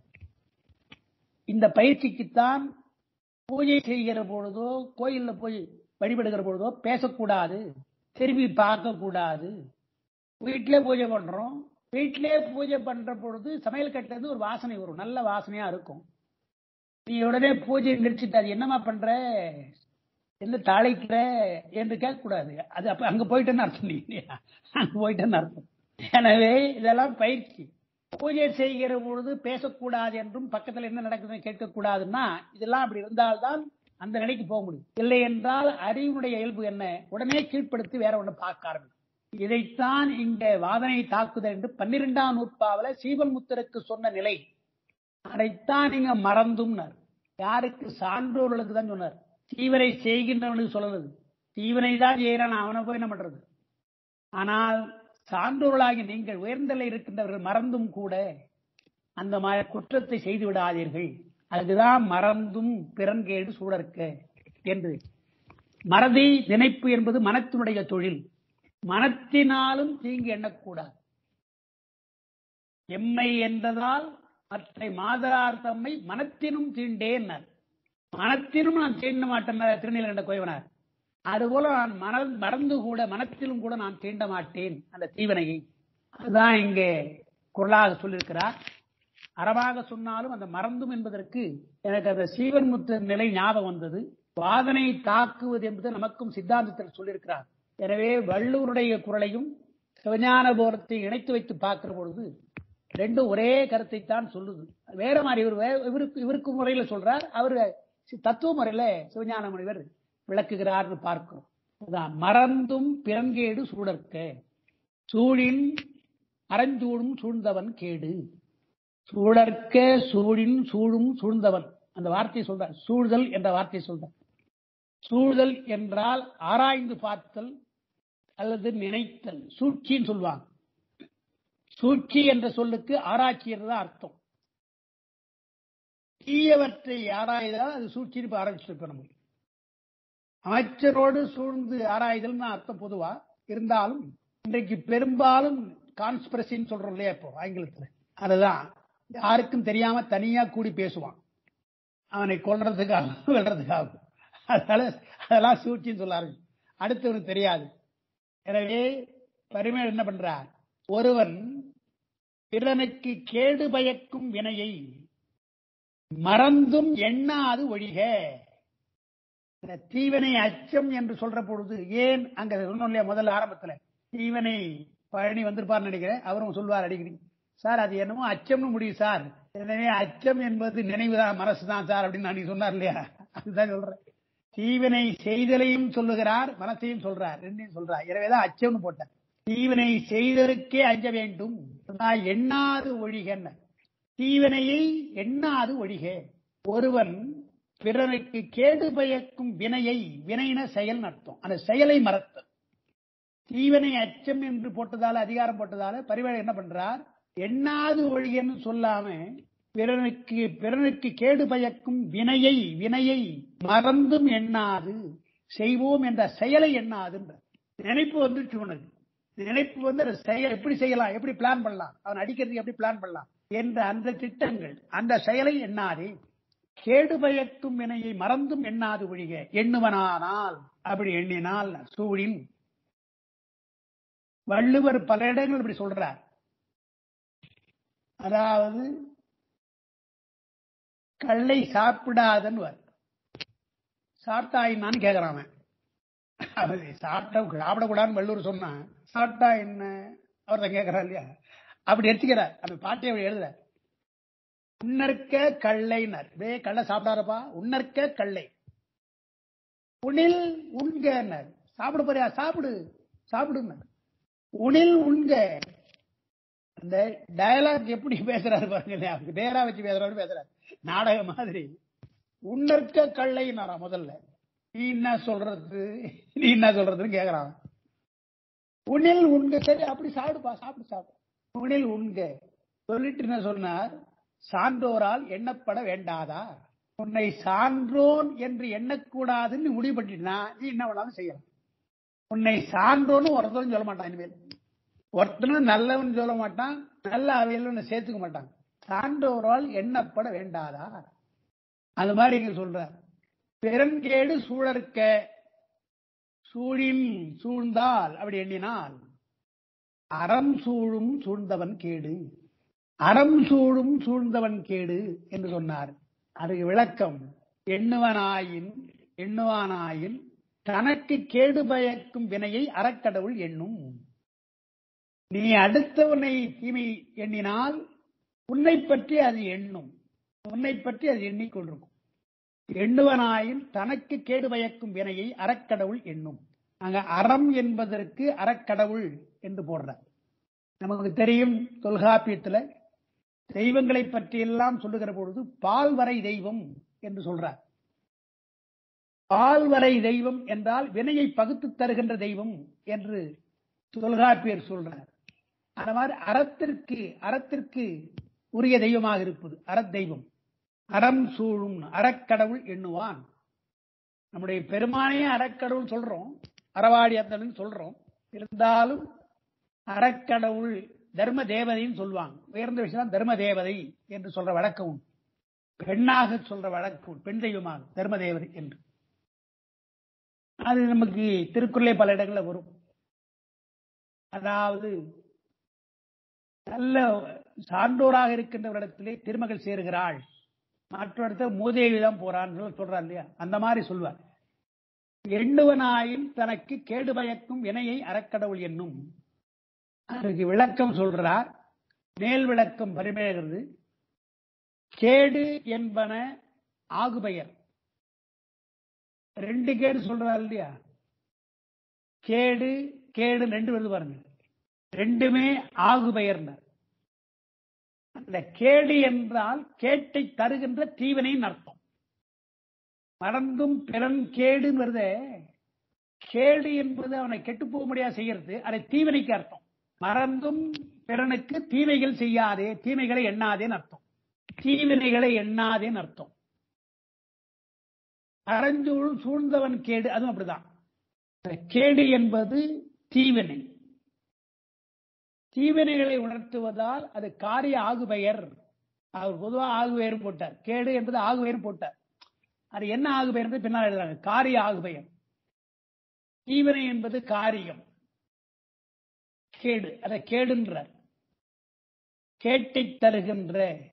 இந்த பயிற்சிக்குத்தான் பூஜை செய்கிற பொழுதோ கோயில்ல போய் வழிபடுகிற பொழுதோ பேசக்கூடாது திரும்பி பார்க்க கூடாது வீட்டிலே பூஜை பண்றோம் வீட்டிலே பூஜை பண்ற பொழுது சமையல் கட்டுறது ஒரு வாசனை வரும் நல்ல வாசனையா இருக்கும் நீ உடனே பூஜை நிறுத்திட்டு அது என்னமா பண்ற என்ன தாளிக்கிற என்று கேட்கக்கூடாது அது அப்ப அங்க போயிட்டேன்னு அர்த்தம் நீ அங்க போயிட்டேன்னு அர்த்தம் எனவே இதெல்லாம் பயிற்சி பூஜை செய்கிற பொழுது பேசக்கூடாது என்றும் பக்கத்துல என்ன நடக்குதுன்னு கேட்கக்கூடாதுன்னா இதெல்லாம் அப்படி இருந்தால்தான் அந்த நிலைக்கு போக முடியும் இல்லை என்றால் அறிவினுடைய இயல்பு என்ன உடனே கீழ்ப்படுத்தி வேற ஒண்ணு பார்க்க ஆரம்பிக்கும் இதைத்தான் இங்க வாதனை தாக்குதல் என்று பன்னிரெண்டாம் நூற்பாவில சீவன் முத்தருக்கு சொன்ன நிலை அதைத்தான் நீங்க மறந்தும்னார் யாருக்கு சான்றோர்களுக்கு தான் சொன்னார் தீவனை செய்கின்றவனுக்கு சொல்லறது தீவனை தான் செய்யறான் அவனை போய் என்ன பண்றது ஆனால் சான்றோர்களாகி நீங்கள் உயர்ந்தலை இருக்கின்றவர்கள் மறந்தும் கூட அந்த மாதிரி குற்றத்தை செய்து விடாதீர்கள் அதுதான் மறந்தும் பிறன்கேடு சூழற்க என்று மறதி நினைப்பு என்பது மனத்தினுடைய தொழில் மனத்தினாலும் தீங்கு எண்ணக்கூடாது எம்மை என்றதால் மற்ற மாதரார் தம்மை மனத்தினும் தீண்டேன் மனத்தினும் நான் தீண்ட மாட்டேன் திருநீல என்ற கோயவனார் அதுபோல நான் மன மறந்து கூட மனத்திலும் கூட நான் தீண்ட மாட்டேன் அந்த தீவனையை அதுதான் இங்கே குரலாக சொல்லியிருக்கிறார் அறமாக சொன்னாலும் அந்த மறந்தும் என்பதற்கு எனக்கு அந்த சீவன் முத்து நிலை ஞாபகம் வந்தது வாதனை தாக்குவது என்பது நமக்கும் சித்தாந்தத்தில் சொல்லியிருக்கிறார் எனவே வள்ளுவருடைய குரலையும் சிவஞான போரத்தை இணைத்து வைத்து பார்க்கிற பொழுது ரெண்டும் ஒரே கருத்தை தான் சொல்லுது வேற மாதிரி இவர் வே- இவருக்கு இவருக்கு முறையில சொல்றார் அவர் தத்துவ முறையில சிவஞான முனிவர் விளக்குகிறார்னு பார்க்கிறோம் அதான் மறந்தும் பிறங்கேடு சூழற்க சூழின் அறஞ்சூடும் சூழ்ந்தவன் கேடு சூழற்க சூழின் சூழும் சூழ்ந்தவன் அந்த வார்த்தையை சொல்றார் சூழ்தல் என்ற வார்த்தையை சொல்றார் சூழ்தல் என்றால் ஆராய்ந்து பார்த்தல் அல்லது நினைத்தல் சூழ்ச்சின்னு சொல்லுவாங்க சூழ்ச்சி என்ற சொல்லுக்கு ஆராய்ச்சி என்றுதான் அர்த்தம் தீயவற்றை ஆராய்தால் அது சூழ்ச்சின்னு இப்ப ஆரம்பிச்சிருக்கோம் நம்ம அமைச்சரோடு சூழ்ந்து ஆராய்தல் அர்த்தம் பொதுவா இருந்தாலும் இன்றைக்கு பெரும்பாலும் கான்ஸ்பிரசின்னு சொல்றோம் இல்லையா இப்போ ஆங்கிலத்துல அதுதான் யாருக்கும் தெரியாம தனியா கூடி பேசுவான் அவனை கொல்றதுக்காக வெல்றதுக்காக அதனால அதெல்லாம் சூழ்ச்சின்னு சொல்ல ஆரம்பிச்சு அடுத்தவனுக்கு தெரியாது எனவே பரிமை என்ன பண்றார் ஒருவன் பிறனுக்கு கேடு பயக்கும் வினையை மறந்தும் எண்ணாது ஒழிக இந்த தீவனை அச்சம் என்று சொல்ற பொழுது ஏன் அங்க சொன்னோம் இல்லையா முதல்ல ஆரம்பத்துல தீவனை பழனி வந்திருப்பார்னு நினைக்கிறேன் அவரும் சொல்வார் அடிக்கடி சார் அது என்னமோ அச்சம்னு முடியும் சார் எனவே அச்சம் என்பது நினைவுதான் மனசுதான் சார் அப்படின்னு நான் சொன்னார் இல்லையா அதுதான் சொல்றேன் தீவினை செய்தலையும் சொல்லுகிறார் மனசையும் சொல்றார் ரெண்டையும் சொல்றார் எனவேதான் அச்சம்னு போட்டார் தீவினை செய்தலுக்கே அஞ்ச வேண்டும் அதான் எண்ணாது ஒழிகன்னு தீவினையை எண்ணாது ஒழிக ஒருவன் பிறருக்கு கேடு பயக்கும் வினையை வினைன செயல் அர்த்தம் அந்த செயலை மறத்தல் தீவனை அச்சம் என்று போட்டதால அதிகாரம் போட்டதால பரிவாளர் என்ன பண்றார் எண்ணாது ஒழிகன்னு சொல்லாம பிறனுக்கு பிறனுக்கு கேடு பயக்கும் வினையை வினையை மறந்தும் எண்ணாது செய்வோம் என்ற செயலை எண்ணாதுன்ற நினைப்பு வந்துச்சு உனக்கு நினைப்பு வந்து அந்த செயல் எப்படி செய்யலாம் எப்படி பிளான் பண்ணலாம் அவன் அடிக்கிறதுக்கு எப்படி பிளான் பண்ணலாம் என்ற அந்த திட்டங்கள் அந்த செயலை எண்ணாதே கேடு பயக்கும் வினையை மறந்தும் எண்ணாது ஒழிக எண்ணுவனானால் அப்படி எண்ணினால் சூழின் வள்ளுவர் பல இடங்கள் இப்படி சொல்றார் அதாவது கள்ளை சாப்பிடாதன்னு வரு. சாப்பிட்டாயின்னான்னு கேக்குறான் அவன். அவன் சாப்பிட்ட சாப்பிடக்கூடாதுன்னு வள்ளுவர் சொன்னா சாப்பிட்டா என்ன அவர் தான் கேட்கிறார் இல்லையா அப்படி எடுத்துக்கிறார் அந்த பாட்டை அப்படி எழுதுற உன்னற்க கள்ளைனர் வே கள்ள சாப்பிடாரப்பா உன்னற்க கள்ளை உணில் உண்கனர் சாப்பிட போறியா சாப்பிடு சாப்பிடுங்க உணில் உண்க அந்த டயலாக் எப்படி பேசுறாரு பாருங்க இல்லையா நேரா வச்சு பேசுறாரு பேசுறாரு நாடக மாதிரி உன்னற்க கள்ளை முதல்ல நீ என்ன சொல்றது நீ என்ன சொல்றதுன்னு கேக்குறான் உணில் உண்க சரி அப்படி சாப்பிடுப்பா சாப்பிடு சாப்பிடு உணில் உண்க சொல்லிட்டு என்ன சொன்னார் சான்றோரால் எண்ணப்பட வேண்டாதா உன்னை சான்றோன் என்று எண்ணக்கூடாதுன்னு முடிவு பண்ணிட்டுனா நீ என்ன வேணாலும் செய்யலாம் உன்னை சான்றோன்னு ஒருத்தரும் சொல்ல மாட்டான் இனிமேல் ஒருத்தனும் நல்லவன் சொல்ல மாட்டான் நல்ல அவையில் உன்னை சேர்த்துக்க மாட்டான் சான்றோரால் எண்ணப்பட வேண்டாதா அது மாதிரி இங்க சொல்ற பெருங்கேடு சூழற்க சூழின் சூழ்ந்தால் அப்படி எண்ணினால் அறம் சூழும் சூழ்ந்தவன் கேடு அறம் சூழும் சூழ்ந்தவன் கேடு என்று சொன்னார் அதுக்கு விளக்கம் எண்ணுவனாயின் எண்ணுவானாயின் தனக்கு கேடு பயக்கும் வினையை அறக்கடவுள் எண்ணும் நீ அடுத்தவனை தீமை எண்ணினால் உன்னை பற்றி அது எண்ணும் உன்னை பற்றி அது எண்ணிக்கொண்டிருக்கும் எண்ணுவனாயின் தனக்கு கேடு பயக்கும் வினையை அறக்கடவுள் எண்ணும் அங்க அறம் என்பதற்கு அறக்கடவுள் என்று போடுறார் நமக்கு தெரியும் தொல்காப்பியத்துல தெய்வங்களை பற்றியெல்லாம் சொல்லுகிற பொழுது பால்வரை தெய்வம் என்று சொல்றார் பால்வரை தெய்வம் என்றால் வினையை பகுத்து தருகின்ற தெய்வம் என்று தொல்காப்பியர் சொல்றார் அந்த மாதிரி அறத்திற்கு அறத்திற்கு உரிய தெய்வமாக இருப்பது அறத்தெய்வம் அறம் சூழும் அறக்கடவுள் எண்ணுவான் நம்முடைய பெருமானே அறக்கடவுள் சொல்றோம் அறவாடி அந்தன்னு சொல்றோம் இருந்தாலும் அறக்கடவுள் தர்ம தேவதைன்னு சொல்லுவாங்க உயர்ந்த விஷயம் தர்ம தேவதை என்று சொல்ற வழக்கம் உண்டு பெண்ணாக சொல்ற வழக்கு உண்டு. பெண் தெய்வமாக தர்ம தேவதை என்று அது நமக்கு திருக்குறளே பல இடங்கள்ல வரும் அதாவது நல்ல சான்றோராக இருக்கின்றவரிடத்திலே திருமகள் சேருகிறாள் மற்ற இடத்துல மூதேவி தான் போறான்னு சொல்றார் இல்லையா அந்த மாதிரி சொல்வார் எண்ணுவனாயின் தனக்கு கேடு பயக்கும் வினையை அறக்கடவுள் என்னும் அதுக்கு விளக்கம் சொல்றார் மேல் விளக்கம் பரிமேகிறது கேடு என்பன ஆகுபெயர் ரெண்டு கேடு சொல்றாரு இல்லையா கேடு கேடு ரெண்டு வருது பாருங்க ரெண்டுமே ஆகுபெயர்னர் அந்த கேடு என்றால் கேட்டை தருகின்ற தீவனையின் அர்த்தம் மறந்தும் பிறன் கேடுன்னு வருதே கேடு என்பது அவனை கெட்டு போக முடியாது செய்யறது அதை தீவினைக்கு அர்த்தம் மறந்தும் பிறனுக்கு தீமைகள் செய்யாதே தீமைகளை எண்ணாதேன்னு அர்த்தம் தீவினைகளை எண்ணாதேன்னு அர்த்தம் அறஞ்சூழ் சூழ்ந்தவன் கேடு அதுவும் அப்படிதான் இந்த கேடு என்பது தீவினை தீவினைகளை உணர்த்துவதால் அது காரிய ஆகுபெயர் அவர் பொதுவாக ஆகுபெயர் போட்டார் கேடு என்பது ஆகுபெயர் போட்டார் அது என்ன ஆகுபெயர் என்பது பின்னால் எழுதுறாங்க காரிய ஆகுபெயர் தீவினை என்பது காரியம் கேடு அதை கேடுன்றார் கேட்டை தருகின்ற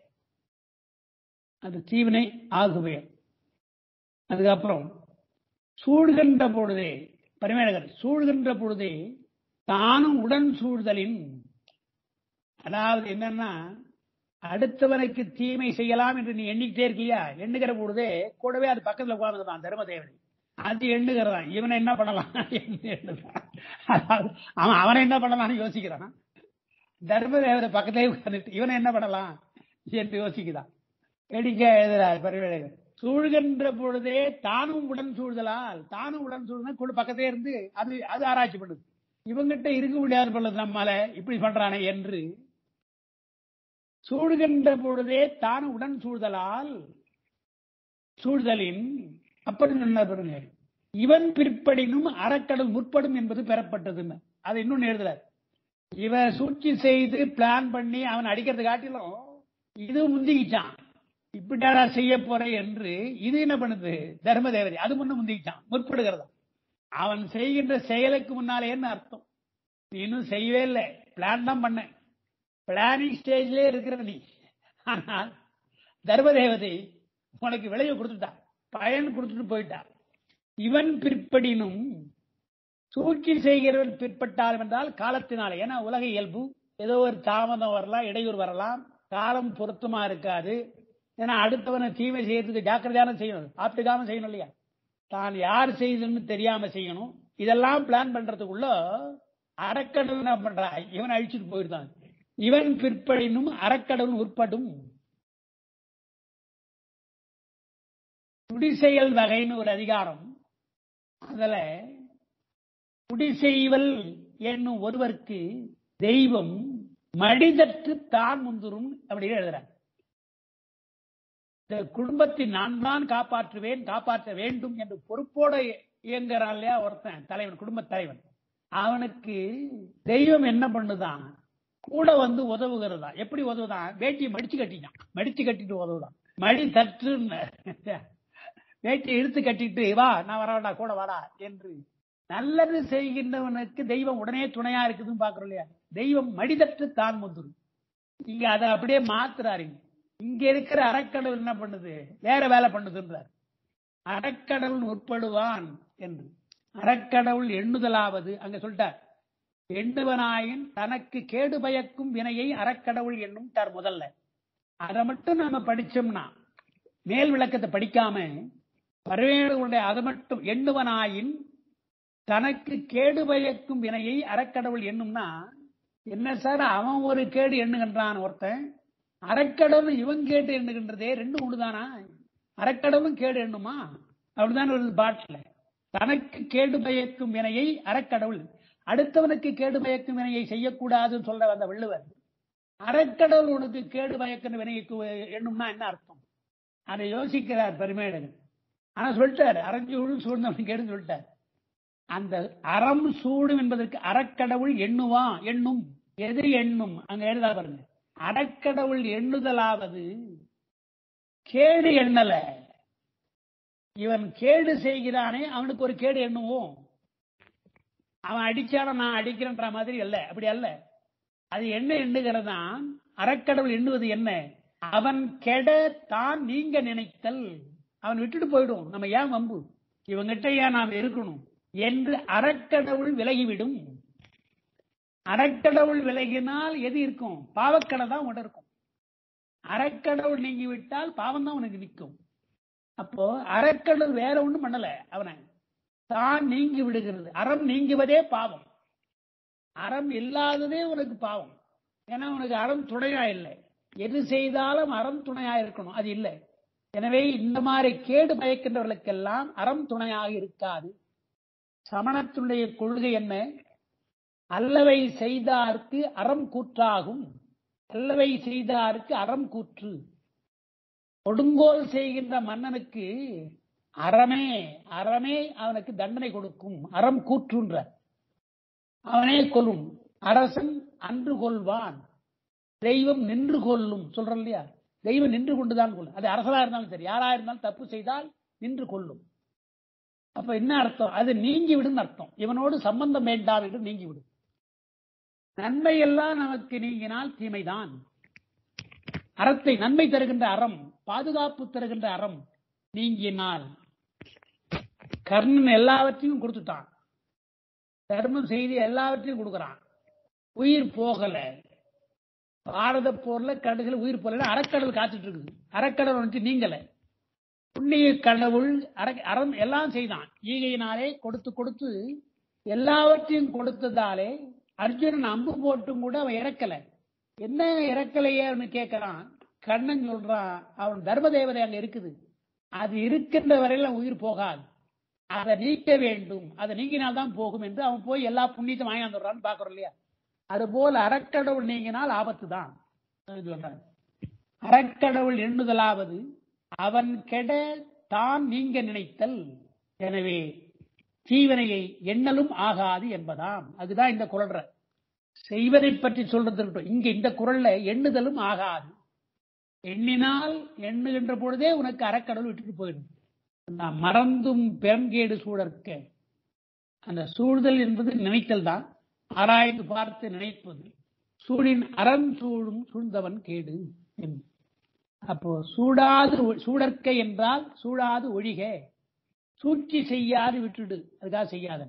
அது தீவினை ஆகுபெயர் அதுக்கப்புறம் சூழ்கின்ற பொழுதே பரிமேலகர் சூழ்கின்ற பொழுதே தானும் உடன் சூழ்தலின் அதாவது என்னன்னா அடுத்தவனுக்கு தீமை செய்யலாம் என்று நீ எண்ணிக்கிட்டே இருக்கியா எண்ணுகிற பொழுதே கூடவே அது பக்கத்துல உட்கார்ந்துதான் தர்மதேவனை அது எண்ணுகிறதான் இவனை என்ன பண்ணலாம் என்று எண்ணுகிறான். அதாவது அவன் அவனை என்ன பண்ணலாம்னு யோசிக்கிறான் தர்மதேவரை பக்கத்திலே உட்கார்ந்துட்டு இவனை என்ன பண்ணலாம் என்று யோசிக்கிறான் எடிக்க எழுதுறார் பரிவேலகர் சூழ்கின்ற பொழுதே தானும் உடன் சூழ்தலால் தானும் உடன் சூழ்ந்தா கூட பக்கத்தே இருந்து அது அது ஆராய்ச்சி பண்ணுது இவங்கிட்ட இருக்க முடியாது பொழுது நம்மால இப்படி பண்றானே என்று சூழ்கின்ற பொழுதே தானும் உடன் சூழ்தலால் சூழ்தலின் அப்படி என்ன பாருங்க இவன் பிற்படினும் அறக்கடல் முற்படும் என்பது பெறப்பட்டதுன்னு அது இன்னொன்னு எழுதுறார் இவன் சூழ்ச்சி செய்து பிளான் பண்ணி அவன் அடிக்கிறது காட்டிலும் இது முந்திக்கிச்சான் இப்படிடா செய்ய போறேன் என்று இது என்ன பண்ணுது தர்ம தேவதை அது முன்ன முந்திக்கிச்சான் முற்படுகிறதா அவன் செய்கின்ற செயலுக்கு முன்னாலே என்ன அர்த்தம் நீ இன்னும் செய்யவே இல்லை பிளான் தான் பண்ண பிளானிங் ஸ்டேஜ்ல இருக்கிற நீ ஆனால் தர்ம தேவதை உனக்கு விளைவு கொடுத்துட்டா பயன் கொடுத்துட்டு போயிட்டா இவன் பிற்படினும் சூழ்ச்சி செய்கிறவன் பிற்பட்டாலும் என்றால் காலத்தினாலே ஏன்னா உலக இயல்பு ஏதோ ஒரு தாமதம் வரலாம் இடையூறு வரலாம் காலம் பொருத்தமா இருக்காது ஏன்னா அடுத்தவனை தீமை செய்யறதுக்கு ஜாக்கிரதையான செய்யணும் ஆப்டிகாம செய்யணும் இல்லையா தான் யார் செய்யுதுன்னு தெரியாம செய்யணும் இதெல்லாம் பிளான் பண்றதுக்குள்ள அறக்கடவுள் என்ன பண்றா இவன் அழிச்சுட்டு போயிருந்தான் இவன் பிற்படினும் அறக்கடவுள் உட்படும் குடிசெயல் வகைன்னு ஒரு அதிகாரம் அதுல குடிசெய்வல் என்னும் ஒருவருக்கு தெய்வம் மடிதற்று தான் முந்துரும் அப்படின்னு எழுதுறாங்க இந்த குடும்பத்தை நான் தான் காப்பாற்றுவேன் காப்பாற்ற வேண்டும் என்று பொறுப்போட இயங்குறான் இல்லையா ஒருத்தன் தலைவன் குடும்ப தலைவன் அவனுக்கு தெய்வம் என்ன பண்ணுதான் கூட வந்து உதவுகிறதா எப்படி உதவுதான் வேட்டியை மடிச்சு கட்டிட்டான் மடிச்சு கட்டிட்டு உதவுதான் மடி தற்றுன்னு வேட்டியை இழுத்து கட்டிட்டு வா நான் வரவேண்டா கூட வாடா என்று நல்லது செய்கின்றவனுக்கு தெய்வம் உடனே துணையா இருக்குதுன்னு பாக்குறோம் இல்லையா தெய்வம் மடிதற்று தான் முந்துரும் இங்க அதை அப்படியே மாத்துறாருங்க இங்க இருக்கிற அறக்கடவுள் என்ன பண்ணுது வேற வேலை பண்ணுதுன்றார் அறக்கடவுள் உட்படுவான் என்று அறக்கடவுள் எண்ணுதலாவது அங்க சொல்லிட்டார் எண்ணுவனாயின் தனக்கு கேடு பயக்கும் வினையை அறக்கடவுள் என்னும் தார் முதல்ல அதை மட்டும் நாம படிச்சோம்னா மேல் விளக்கத்தை படிக்காம பறவைகளுடைய அது மட்டும் எண்ணுவனாயின் தனக்கு கேடு பயக்கும் வினையை அறக்கடவுள் எண்ணும்னா என்ன சார் அவன் ஒரு கேடு எண்ணுகின்றான் ஒருத்தன் அறக்கடவுள் இவன் கேட்டு எண்ணுகின்றதே ரெண்டும் ஒண்ணுதானா அறக்கடவுளும் கேடு எண்ணுமா அப்படிதான் ஒரு பாட்டில் தனக்கு கேடு பயக்கும் வினையை அறக்கடவுள் அடுத்தவனுக்கு கேடு பயக்கும் வினையை செய்யக்கூடாதுன்னு சொல்ல வந்த வள்ளுவர் அறக்கடவுள் உனக்கு கேடு பயக்கும் வினையை எண்ணும்னா என்ன அர்த்தம் அதை யோசிக்கிறார் பெருமேடகன் ஆனா சொல்லிட்டாரு அறஞ்சூடும் சூழ்ந்தவன் கேடுன்னு சொல்லிட்டார் அந்த அறம் சூடும் என்பதற்கு அறக்கடவுள் எண்ணுவான் எண்ணும் எது எண்ணும் அங்க எழுதா பாருங்க அறக்கடவுள் எண்ணுதலாவது கேடு எண்ணல இவன் கேடு செய்கிறானே அவனுக்கு ஒரு கேடு எண்ணுவோம் அவன் அடிச்சான நான் அடிக்கிறேன்ற மாதிரி அல்ல அப்படி அல்ல அது என்ன எண்ணுகிறதான் அறக்கடவுள் எண்ணுவது என்ன அவன் கெட தான் நீங்க நினைத்தல் அவன் விட்டுட்டு போயிடும் நம்ம ஏன் வம்பு இவங்கிட்ட ஏன் நாம் இருக்கணும் என்று அறக்கடவுள் விலகிவிடும் அறக்கடவுள் விலகினால் எது இருக்கும் பாவக்கடை தான் உட இருக்கும் அறக்கடவுள் நீங்கி விட்டால் பாவம் தான் உனக்கு நிற்கும் அப்போ அறக்கடவுள் வேற ஒண்ணும் பண்ணல அவனை தான் நீங்கி விடுகிறது அறம் நீங்குவதே பாவம் அறம் இல்லாததே உனக்கு பாவம் ஏன்னா உனக்கு அறம் துணையா இல்லை எது செய்தாலும் அறம் துணையா இருக்கணும் அது இல்லை எனவே இந்த மாதிரி கேடு பயக்கின்றவர்களுக்கெல்லாம் அறம் துணையாக இருக்காது சமணத்தினுடைய கொள்கை என்ன அல்லவை செய்தார்க்கு அறம் கூற்றாகும் அல்லவை செய்தார்க்கு அறம் கூற்று கொடுங்கோல் செய்கின்ற மன்னனுக்கு அறமே அறமே அவனுக்கு தண்டனை கொடுக்கும் அறம் கூற்றுன்ற அவனே கொல்லும் அரசன் அன்று கொள்வான் தெய்வம் நின்று கொள்ளும் சொல்றோம் இல்லையா தெய்வம் நின்று கொண்டுதான் கொள்ளும் அது அரசலா இருந்தாலும் சரி யாரா இருந்தாலும் தப்பு செய்தால் நின்று கொள்ளும் அப்ப என்ன அர்த்தம் அது நீங்கி விடும் அர்த்தம் இவனோடு சம்பந்தம் வேண்டாம் என்று நீங்கிவிடும் நன்மை எல்லாம் நமக்கு நீங்கினால் தீமைதான் அறத்தை நன்மை தருகின்ற அறம் பாதுகாப்பு தருகின்ற அறம் நீங்கினால் கர்ணன் எல்லாவற்றையும் கொடுத்துட்டான் தர்மம் செய்து எல்லாவற்றையும் கொடுக்கறான் உயிர் போகல பாரத போர்ல கடுகள் உயிர் போகல அறக்கடல் காத்துட்டு இருக்குது அறக்கடல் வந்து நீங்கல புண்ணிய கடவுள் அறம் எல்லாம் செய்தான் ஈகையினாலே கொடுத்து கொடுத்து எல்லாவற்றையும் கொடுத்ததாலே அர்ஜுனன் அம்பு போட்டும் கூட அவன் இறக்கல என்ன இறக்கலையே அவனு கேட்கறான் கண்ணன் சொல்றான் அவன் தர்ம தேவதை அங்க இருக்குது அது இருக்கின்ற வரையில உயிர் போகாது அதை நீக்க வேண்டும் அதை நீங்கினால்தான் போகும் என்று அவன் போய் எல்லா புண்ணியத்தையும் வாங்கி வந்துடுறான்னு பாக்குறோம் இல்லையா அதுபோல் அறக்கடவுள் நீங்கினால் ஆபத்து தான் சொல்றான் அறக்கடவுள் எண்ணுதலாவது அவன் கெட தான் நீங்க நினைத்தல் எனவே தீவனையை எண்ணலும் ஆகாது என்பதாம் அதுதான் இந்த குரல்ற செய்வதை பற்றி சொல்றது இருக்கட்டும் இங்க இந்த குரல்ல எண்ணுதலும் ஆகாது எண்ணினால் எண்ணுகின்ற பொழுதே உனக்கு அறக்கடவுள் விட்டுட்டு போயிடும் நான் மறந்தும் பெருங்கேடு சூழற்க அந்த சூழ்தல் என்பது நினைத்தல் தான் ஆராய்ந்து பார்த்து நினைப்பது சூழின் அறம் சூழும் சூழ்ந்தவன் கேடு என்று அப்போ சூடாது சூடற்க என்றால் சூடாது ஒழிக சூழ்ச்சி செய்யாது விட்டுடு அதுக்காக செய்யாதன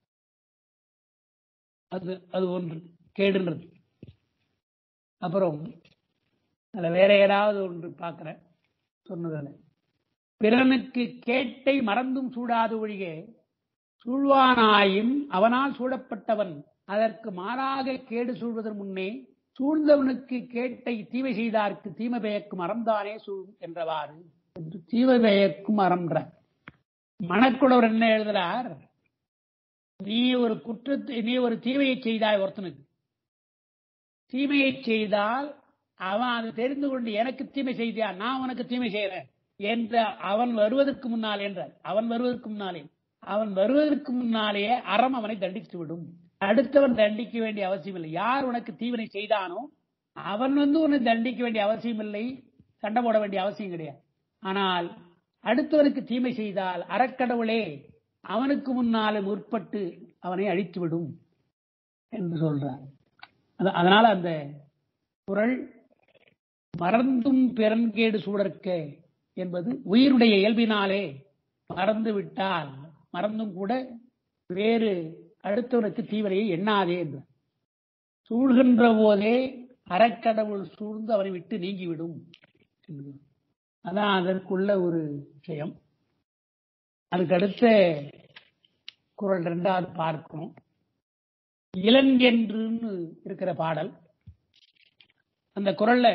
அது அது ஒன்று கேடுன்றது அப்புறம் அதுல வேற ஏதாவது ஒன்று பார்க்கிறேன் சொன்னதில் பிறனுக்கு கேட்டை மறந்தும் சூடாது ஒழிக சூழ்வானாயும் அவனால் சூழப்பட்டவன் அதற்கு மாறாக கேடு சூழ்வதன் முன்னே சூழ்ந்தவனுக்கு கேட்டை தீமை செய்தார்க்கு தீமை பயக்கும் அறம்தானே சூழும் என்றவாறு என்று தீமை பயக்கும் அறம்ன்ற மணக்குடவர் என்ன எழுதுறார் நீ ஒரு குற்றத்தை நீ ஒரு தீமையை செய்தாய் ஒருத்தனுக்கு தீமையை செய்தால் அவன் அது தெரிந்து கொண்டு எனக்கு தீமை செய்தியா நான் உனக்கு தீமை செய்யறேன் என்ற அவன் வருவதற்கு முன்னால் என்றார் அவன் வருவதற்கு முன்னாலே அவன் வருவதற்கு முன்னாலேயே அறம் அவனை தண்டித்து விடும் அடுத்தவன் தண்டிக்க வேண்டிய அவசியம் இல்லை யார் உனக்கு தீவினை செய்தானோ அவன் வந்து உன்னை தண்டிக்க வேண்டிய அவசியம் இல்லை சண்டை போட வேண்டிய அவசியம் கிடையாது ஆனால் அடுத்தவனுக்கு தீமை செய்தால் அறக்கடவுளே அவனுக்கு முன்னாலே முற்பட்டு அவனை அழித்து விடும் என்று சொல்றார் அதனால அந்த குரல் மறந்தும் பெருங்கேடு சூடற்க என்பது உயிருடைய இயல்பினாலே மறந்து விட்டால் மறந்தும் கூட வேறு அடுத்தவனுக்கு தீவிரையை எண்ணாதே என்று சூழ்கின்ற போதே அறக்கடவுள் சூழ்ந்து அவனை விட்டு நீங்கிவிடும் அதான் அதற்குள்ள ஒரு விஷயம் அதுக்கு அடுத்த குரல் ரெண்டாவது பார்க்கணும் இளன் என்றுன்னு இருக்கிற பாடல் அந்த குரல்ல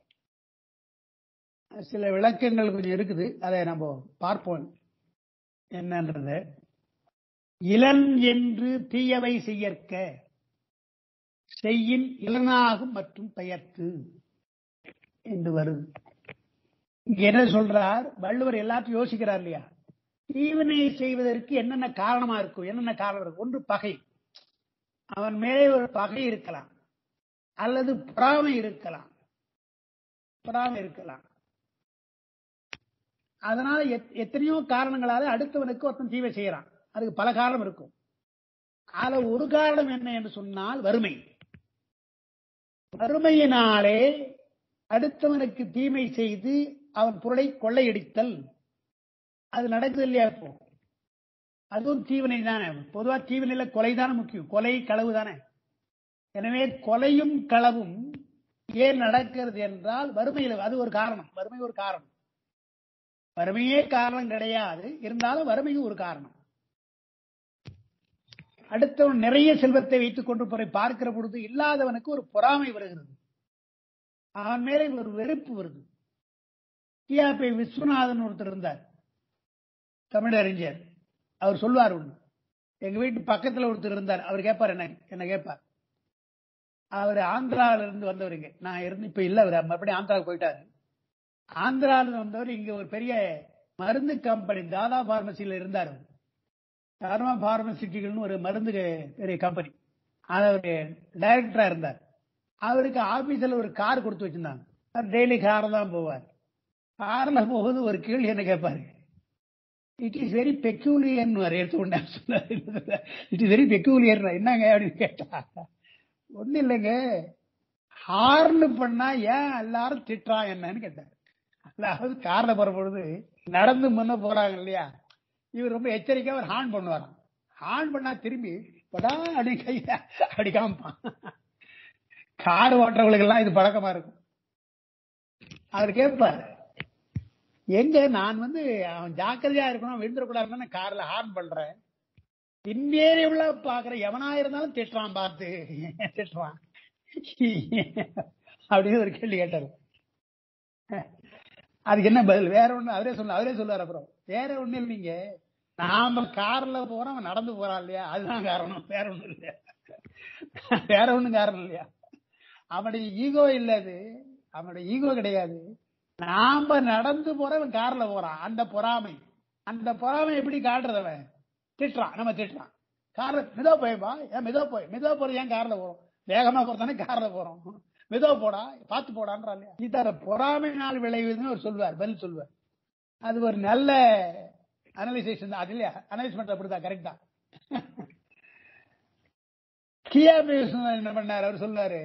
சில விளக்கங்கள் கொஞ்சம் இருக்குது அதை நம்ம பார்ப்போம் என்னன்றது இளன் என்று தீயவை செய்யற்க செய்யின் இளனாகும் மற்றும் பெயர்த்து என்று வருது இங்க என்ன சொல்றார் வள்ளுவர் எல்லாத்தையும் யோசிக்கிறார் இல்லையா தீவினை செய்வதற்கு என்னென்ன காரணமா இருக்கும் என்னென்ன காரணம் இருக்கும் ஒன்று பகை அவன் மேலே ஒரு பகை இருக்கலாம் அல்லது பொறாமை இருக்கலாம் பொறாமை இருக்கலாம் அதனால எத்- எத்தனையோ காரணங்களால அடுத்தவனுக்கு ஒருத்தன் தீவை செய்யறான் அதுக்கு பல காரணம் இருக்கும் அதுல ஒரு காரணம் என்ன என்று சொன்னால் வறுமை வறுமையினாலே அடுத்தவனுக்கு தீமை செய்து அவன் பொருளை கொள்ளையடித்தல் அது நடக்குது இல்லையா இப்போ அதுவும் தீவினை தானே பொதுவா தீவினையில கொலை தானே முக்கியம் கொலை களவு தானே எனவே கொலையும் களவும் ஏன் நடக்கிறது என்றால் வறுமையில் அது ஒரு காரணம் வறுமை ஒரு காரணம் வறுமையே காரணம் கிடையாது இருந்தாலும் வறுமையும் ஒரு காரணம் அடுத்தவன் நிறைய செல்வத்தை வைத்துக் கொண்டு போய் பார்க்கிற பொழுது இல்லாதவனுக்கு ஒரு பொறாமை வருகிறது அவன் மேலே ஒரு வெறுப்பு வருது கியாபி விஸ்வநாதன் ஒருத்தர் இருந்தார் தமிழறிஞர் அவர் சொல்வார் ஒண்ணு எங்க வீட்டு பக்கத்துல ஒருத்தர் இருந்தார் அவர் கேட்பார் என்ன என்ன கேட்பார் அவர் ஆந்திரால இருந்து வந்தவருங்க நான் இருந்து இப்ப இல்ல அவர் மறுபடியும் ஆந்திராவுக்கு போயிட்டாரு ஆந்திரால இருந்து வந்தவர் இங்க ஒரு பெரிய மருந்து கம்பெனி தாதா பார்மசியில இருந்தார் அவர். தாரமா பார்மசிட்டிகள்னு ஒரு மருந்து பெரிய கம்பெனி அது ஒரு டைரக்டரா இருந்தார் அவருக்கு ஆபீஸ்ல ஒரு கார் கொடுத்து வச்சிருந்தாங்க அவர் டெய்லி கார் தான் போவார் கார்ல போகுது ஒரு கேள்வி என்ன கேட்பாரு இட் இஸ் வெரி பெக்யூலியர் எடுத்து கொண்டா சொன்னார் இட் இஸ் வெரி பெக்யூலியர் என்னங்க அப்படின்னு கேட்டா ஒண்ணு இல்லைங்க ஹார்ன் பண்ணா ஏன் எல்லாரும் திட்டுறான் என்னன்னு கேட்டார் அதாவது கார்ல போற பொழுது நடந்து முன்ன போறாங்க இல்லையா இவர் ரொம்ப எச்சரிக்கையா ஒரு ஹார்ன் பண்ணுவாராம் ஹார்ன் பண்ணா திரும்பி படா அப்படி கையில அப்படி காமிப்பான் கார் ஓட்டுறவங்களுக்கு எல்லாம் இது பழக்கமா இருக்கும் அவர் கேட்பார் எங்க நான் வந்து அவன் ஜாக்கிரதையா இருக்கணும் விழுந்துடக்கூடாதுன்னு கார்ல ஹார்ன் பண்றேன் இன்வேரியபிளா பாக்குற எவனா இருந்தாலும் திட்டுறான் பார்த்து திட்டுறான் அப்படின்னு ஒரு கேள்வி கேட்டாரு அதுக்கு என்ன பதில் வேற ஒண்ணு அவரே சொல்ல அவரே சொல்லுவார் அப்புறம் வேற ஒண்ணு இல்லைங்க நாம கார்ல போறோம் அவன் நடந்து போறான் இல்லையா அதுதான் காரணம் வேற ஒண்ணும் இல்லையா வேற ஒண்ணும் காரணம் இல்லையா அவனுடைய ஈகோ இல்ல அது அவனுடைய ஈகோ கிடையாது நாம நடந்து போறவன் கார்ல போறான் அந்த பொறாமை அந்த பொறாமை எப்படி காட்டுறதவன் திட்டுறான் நம்ம திட்டுறான் கார்ல மெதுவா போயப்பா ஏன் மெதுவா போய் மெதுவா போறது ஏன் கார்ல போறோம் வேகமா போறதானே கார்ல போறோம் மெதுவா போடா பார்த்து போடான்றா இல்லையா இது பொறாமையினால் விளைவுன்னு ஒரு சொல்வார் பதில் சொல்வார் அது ஒரு நல்ல அனலைசேஷன் தான் அது இல்லையா அனலைஸ்மெண்ட் அப்படிதான் கரெக்டா கியா பேசுனா என்ன பண்ணாரு அவர் சொன்னாரு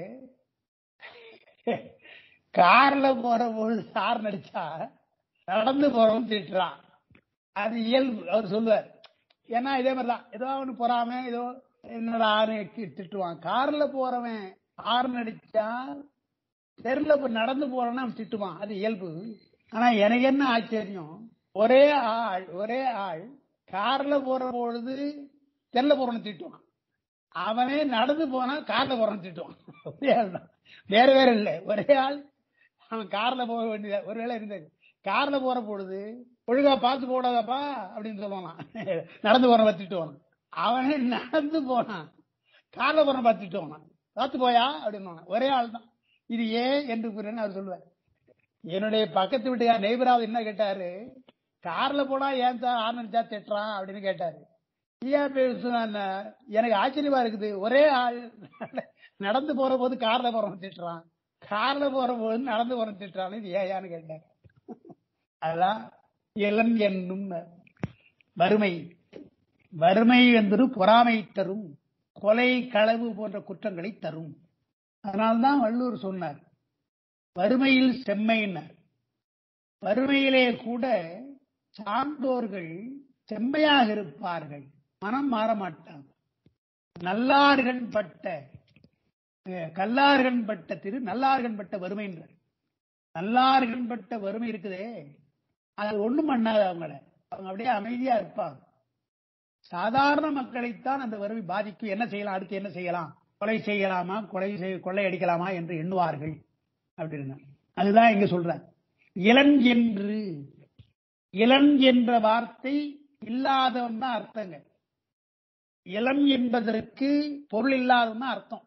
கார்ல போற பொழுது கார் நடிச்சா நடந்து போறவன் திட்டுறான் அது இயல்பு அவர் சொல்லுவார் ஏன்னா இதே மாதிரிதான் ஏதோ அவனு பொறாம ஏதோ என்னடா திட்டுவான் கார்ல போறவன் ஹார்ன் அடிச்சா தெருல இப்ப நடந்து போறவன அவன் திட்டுவான் அது இயல்பு ஆனா எனக்கு என்ன ஆச்சரியம் ஒரே ஆள் ஒரே ஆள் கார்ல போற பொழுது தெருல போறவன திட்டுவான் அவனே நடந்து போனா கார்ல போறவன் திட்டுவான் ஒரே ஆள் தான் வேற வேற இல்ல ஒரே ஆள் அவன் கார்ல போக வேண்டியது ஒருவேளை இருந்தது கார்ல போற பொழுது ஒழுங்கா பார்த்து போடாதப்பா அப்படின்னு சொல்லுவான் நடந்து போற திட்டுவான் அவனே நடந்து போனான் கார்ல போற பார்த்து திட்டுவான் பார்த்து போயா அப்படின்னு ஒரே ஆள் தான் இது ஏன் என்று கூறன்னு அவர் சொல்லுவார் என்னுடைய பக்கத்து வீட்டுக்கார நெய்பராவது என்ன கேட்டாரு கார்ல போனா ஏன் சார் ஆரம்பிச்சா திட்டுறான் அப்படின்னு கேட்டாரு ஏன் பேசுனா எனக்கு ஆச்சரியமா இருக்குது ஒரே ஆள் நடந்து போற போது கார்ல போறவன் திட்டுறான் கார்ல போற போது நடந்து போறவன் திட்டுறான் இது ஏயான்னு கேட்டார் அதான் இளன் என்னும் வறுமை வறுமை என்பது பொறாமை தரும் கொலை களவு போன்ற குற்றங்களை தரும் அதனால்தான் வள்ளுவர் சொன்னார் வறுமையில் செம்மையினர் வறுமையிலே கூட சான்றோர்கள் செம்மையாக இருப்பார்கள் மனம் மாற மாட்டாங்க நல்லார்கள் பட்ட கல்லார்கள் பட்ட திரு நல்லார்கள் பட்ட வறுமை என்றார் நல்லார்கள் பட்ட வறுமை இருக்குதே அது ஒண்ணும் பண்ணாது அவங்கள அவங்க அப்படியே அமைதியா இருப்பாங்க சாதாரண மக்களைத்தான் அந்த வறுமை பாதிக்கும் என்ன செய்யலாம் அடுத்து என்ன செய்யலாம் கொலை செய்யலாமா கொலை செய் கொள்ளை அடிக்கலாமா என்று எண்ணுவார்கள் அப்படின்னு அதுதான் இங்க சொல்ற இளன் என்று இளன் என்ற வார்த்தை இல்லாதவன் தான் அர்த்தங்க இளம் என்பதற்கு பொருள் இல்லாதவன் தான் அர்த்தம்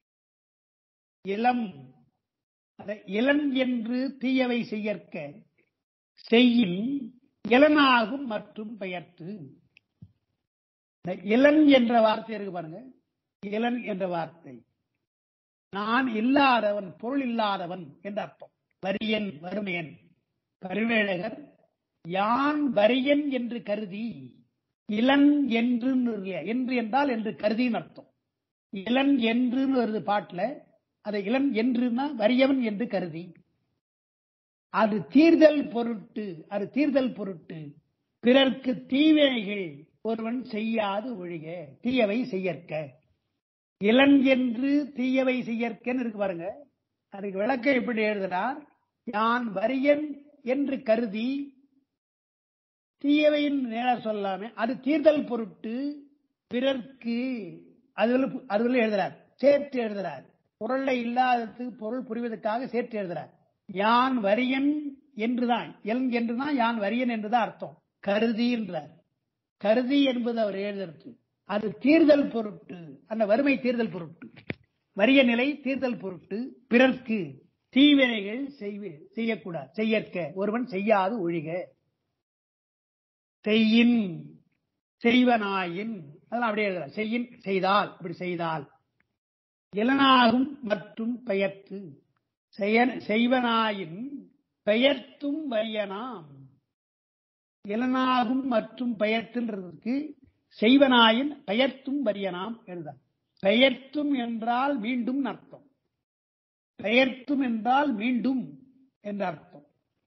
இளம் அத இளன் என்று தீயவை செய்யற்க செய்யின் இளனாகும் மற்றும் பெயர்த்து இந்த இளன் என்ற வார்த்தை இருக்கு பாருங்க இளன் என்ற வார்த்தை நான் இல்லாதவன் பொருள் இல்லாதவன் என்ற அர்த்தம் வரியன் வறுமையன் பரிவேழகர் யான் வரியன் என்று கருதி இளன் என்று என்று என்றால் என்று கருதின்னு அர்த்தம் இளன் என்றுன்னு வருது பாட்டுல அதை இளன் என்றுனா வறியவன் என்று கருதி அது தீர்தல் பொருட்டு அது தீர்தல் பொருட்டு பிறர்க்கு தீவினைகள் ஒருவன் செய்யாது ஒழிக தீயவை செய்யற்க இளன் என்று தீயவை செய்யற்கன்னு இருக்கு பாருங்க அதுக்கு விளக்கம் எப்படி எழுதுறார் யான் வரியன் என்று கருதி தீயவையின் நேர சொல்லாம அது தீர்தல் பொருட்டு பிறர்க்கு அதுல அதுல எழுதுறார் சேர்த்து எழுதுறார் பொருளை இல்லாதது பொருள் புரிவதற்காக சேர்த்து எழுதுறார் யான் வரியன் என்றுதான் எல் என்றுதான் யான் வரியன் என்றுதான் அர்த்தம் கருதி என்றார் கருதி என்பது அவர் எழுதுறது அது தீர்தல் பொருட்டு அந்த வறுமை தீர்தல் பொருட்டு வறிய நிலை தீர்தல் பொருட்டு பிறர்க்கு தீவினைகள் செய்வே- செய்யக்கூடாது செய்யற்க ஒருவன் செய்யாது ஒழிக செய்யின் செய்வனாயின் அதெல்லாம் அப்படியே எழுதலாம் செய்யின் செய்தால் இப்படி செய்தால் இளனாகும் மற்றும் பெயர்த்து செய்ய- செய்வனாயின் பெயர்த்தும் வரியனாம் இளனாகும் மற்றும் பெயர்த்துன்றதுக்கு செய்வனாயின் பெயர்த்தும் வரியனாம் எழுதார் பெயர்த்தும் என்றால் மீண்டும் அர்த்தம் பெயர்த்தும் என்றால் மீண்டும் என்ற அர்த்தம்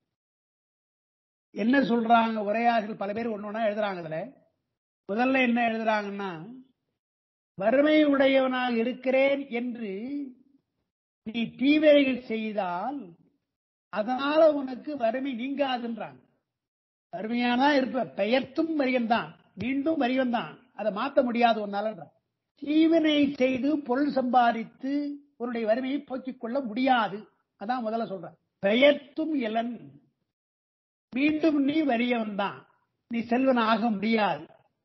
என்ன சொல்றாங்க உரையாசிரியர் பல பேர் ஒண்ணு ஒண்ணா எழுதுறாங்க இதுல முதல்ல என்ன எழுதுறாங்கன்னா வறுமை உடையவனாக இருக்கிறேன் என்று நீ தீவிரைகள் செய்தால் அதனால உனக்கு வறுமை நீங்காதுன்றாங்க வறுமையானா இருப்ப பெயர்த்தும் வரியன் தான் மீண்டும் வரியன் தான் அதை மாத்த முடியாது ஒன்னால தீவினை செய்து பொருள் சம்பாதித்து உன்னுடைய வறுமையை போக்கிக் கொள்ள முடியாது அதான் முதல்ல சொல்றேன் பெயர்த்தும் இளன் மீண்டும் நீ வறியவன் தான் நீ செல்வன் ஆக முடியாது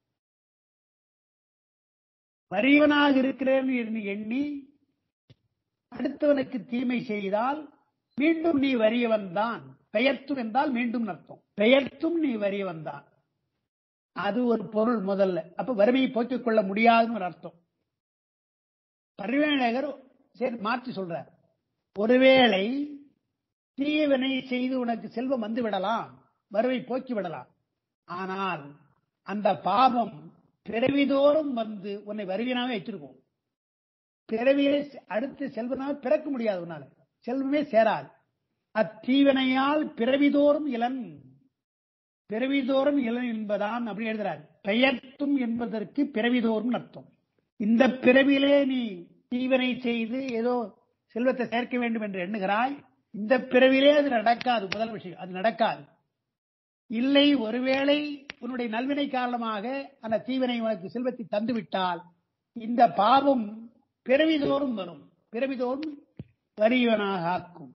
வறியவனாக இருக்கிறேன் என்று எண்ணி அடுத்தவனுக்கு தீமை செய்தால் மீண்டும் நீ வறியவன் தான் பெயர்த்தும் என்றால் மீண்டும் அர்த்தம் பெயர்த்தும் நீ வறியவன் தான் அது ஒரு பொருள் முதல்ல அப்ப வறுமையை போக்கிக் கொள்ள முடியாதுன்னு ஒரு அர்த்தம் பரிவேணகர் சரி மாற்றி சொல்றார் ஒருவேளை தீயவனை செய்து உனக்கு செல்வம் வந்து விடலாம் வறுமை போக்கி விடலாம் ஆனால் அந்த பாவம் பிறவிதோறும் வந்து உன்னை வறுவினாவே வச்சிருக்கும் பிறவியை அடுத்து செல்வனாக பிறக்க முடியாது உன்னால செல்வமே சேராது அத்தீவனையால் பிறவிதோறும் இளன் பிறவிதோறும் இளன் என்பதான் அப்படி எழுதுறார் பெயர்த்தும் என்பதற்கு பிறவிதோறும் அர்த்தம் இந்த பிறவிலே நீ தீவனை செய்து ஏதோ செல்வத்தை சேர்க்க வேண்டும் என்று எண்ணுகிறாய் இந்த பிறவிலே அது நடக்காது முதல் விஷயம் அது நடக்காது இல்லை ஒருவேளை உன்னுடைய நல்வினை காரணமாக அந்த தீவனை உனக்கு செல்வத்தை தந்துவிட்டால் இந்த பாவம் பிறவிதோறும் வரும் பிறவிதோறும் வரியவனாக ஆக்கும்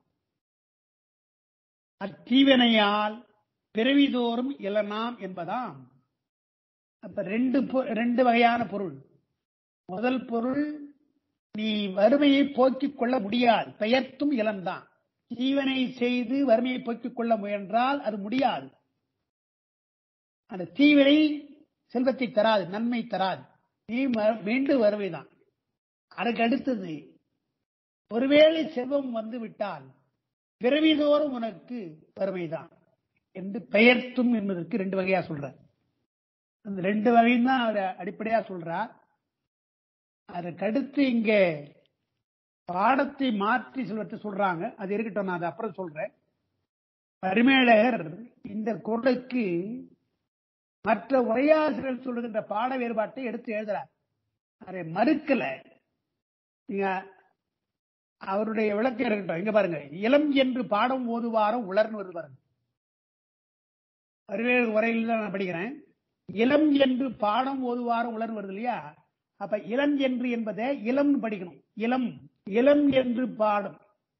அத்தீவனையால் பிறவிதோறும் இளனாம் என்பதாம் அப்ப ரெண்டு பொ- ரெண்டு வகையான பொருள் முதல் பொருள் நீ வறுமையை போக்கிக் கொள்ள முடியாது பெயர்த்தும் இளன்தான் ஜீவனை செய்து வறுமையை போக்கிக் கொள்ள முயன்றால் அது முடியாது அந்த தீவினை செல்வத்தை தராது நன்மை தராது நீ ம- மீண்டும் வறுமைதான் அதுக்கு அடுத்தது ஒருவேளை செல்வம் வந்து விட்டால் பிறவிதோறும் உனக்கு வறுமைதான் என்று பெயர்த்தும் என்பதற்கு ரெண்டு வகையா சொல்றார் அந்த ரெண்டு வகையும் தான் அவர் அடிப்படையா சொல்றார் அதற்கு அடுத்து இங்க பாடத்தை மாற்றி செல்வத்தை சொல்றாங்க அது இருக்கட்டும் நான் அதை அப்புறம் சொல்றேன் பரிமேலகர் இந்த குரலுக்கு மற்ற உரையாசிரியர் சொல்லுகின்ற பாட வேறுபாட்டை எடுத்து எழுதுறார் அதை மறுக்கல நீங்க அவருடைய விளக்கம் இருக்கட்டும் இங்க பாருங்க இளம் என்று பாடம் ஓதுவாரம் உலர்னு வருது பாருங்க அறிவியல் உரையில் தான் நான் படிக்கிறேன் இளம் என்று பாடம் ஓதுவாரம் உலர் வருது இல்லையா அப்ப இளம் என்று என்பதை இளம்னு படிக்கணும் இளம் இளம் என்று பாடம்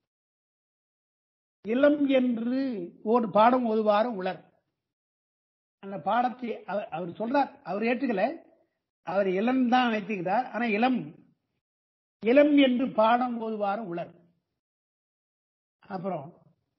இளம் என்று ஒரு பாடம் ஓதுவாரம் உலர் அந்த பாடத்தை அவர் அவர் சொல்றார் அவர் ஏற்றுக்கல அவர் இளம் தான் வைத்துக்கிறார் ஆனா இளம் இளம் என்று பாடம் ஓதுவாரம் உலர் அப்புறம்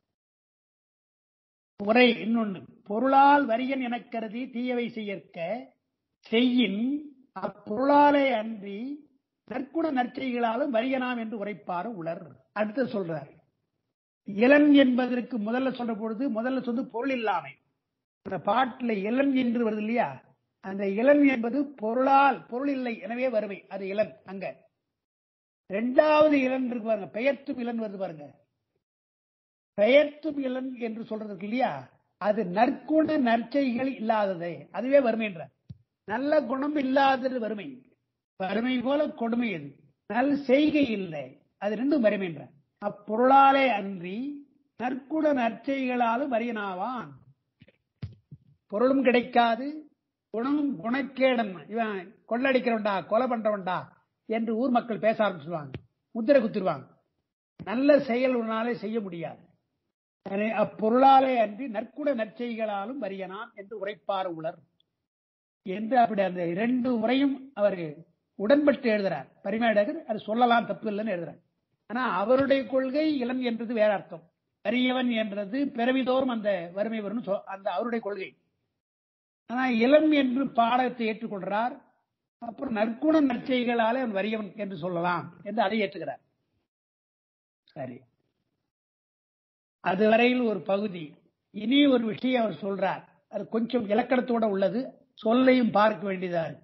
உரை இன்னொன்று பொருளால் வரியன் எனக் கருதி தீயவை செய்யற்க செய்யின் அப்பொருளாலே அன்றி நற்குண நற்செய்களாலும் வரியனாம் என்று உரைப்பாரு உலர் அடுத்து சொல்றார் இளன் என்பதற்கு முதல்ல சொல்ற பொழுது முதல்ல சொல்லு பொருள் இல்லாமை அந்த பாட்டுல இளன் என்று வருது இல்லையா அந்த இளன் என்பது பொருளால் பொருள் இல்லை எனவே வறுமை அது இளன் அங்க இரண்டாவது இளன் இருக்கு பாருங்க பெயர்த்தும் இளன் வருது பாருங்க பெயர்த்தும் இளன் என்று சொல்றதுக்கு இல்லையா அது நற்குண நற்செய்கள் இல்லாததே அதுவே வறுமை என்ற நல்ல குணம் இல்லாதது வறுமை வறுமை போல கொடுமை அது நல் செய்கை இல்லை அது ரெண்டும் வறுமை என்ற அப்பொருளாலே அன்றி நற்குண நற்செய்களாலும் வரியனாவான் பொருளும் கிடைக்காது குணமும் குணக்கேடன் இவன் கொள்ளடிக்கிறவன்டா கொலை பண்றவன்டா என்று ஊர் மக்கள் பேச ஆரம்பிச்சுடுவாங்க முத்திரை குத்திடுவாங்க நல்ல செயல் உன்னாலே செய்ய முடியாது எனவே அப்பொருளாலே அன்றி நற்குண நற்செய்களாலும் வரியனான் என்று உரைப்பார் உலர் என்று அப்படி அந்த இரண்டு உரையும் அவர் உடன்பட்டு எழுதுறார் பரிமேடகர் அது சொல்லலாம் தப்பு இல்லைன்னு எழுதுறார் ஆனா அவருடைய கொள்கை இளம் என்றது வேற அர்த்தம் வறியவன் என்றது பிறவிதோறும் அந்த வறுமை வரும் அந்த அவருடைய கொள்கை ஆனா இளம் என்று பாடத்தை ஏற்றுக்கொள்றார் அப்புறம் நற்குண நற்செய்களாலே அவன் வறியவன் என்று சொல்லலாம் என்று அதை ஏற்றுக்கிறார் சரி அதுவரையில் ஒரு பகுதி இனி ஒரு விஷயம் அவர் சொல்றார் அது கொஞ்சம் இலக்கணத்தோட உள்ளது சொல்லையும் பார்க்க வேண்டியதா இருக்கு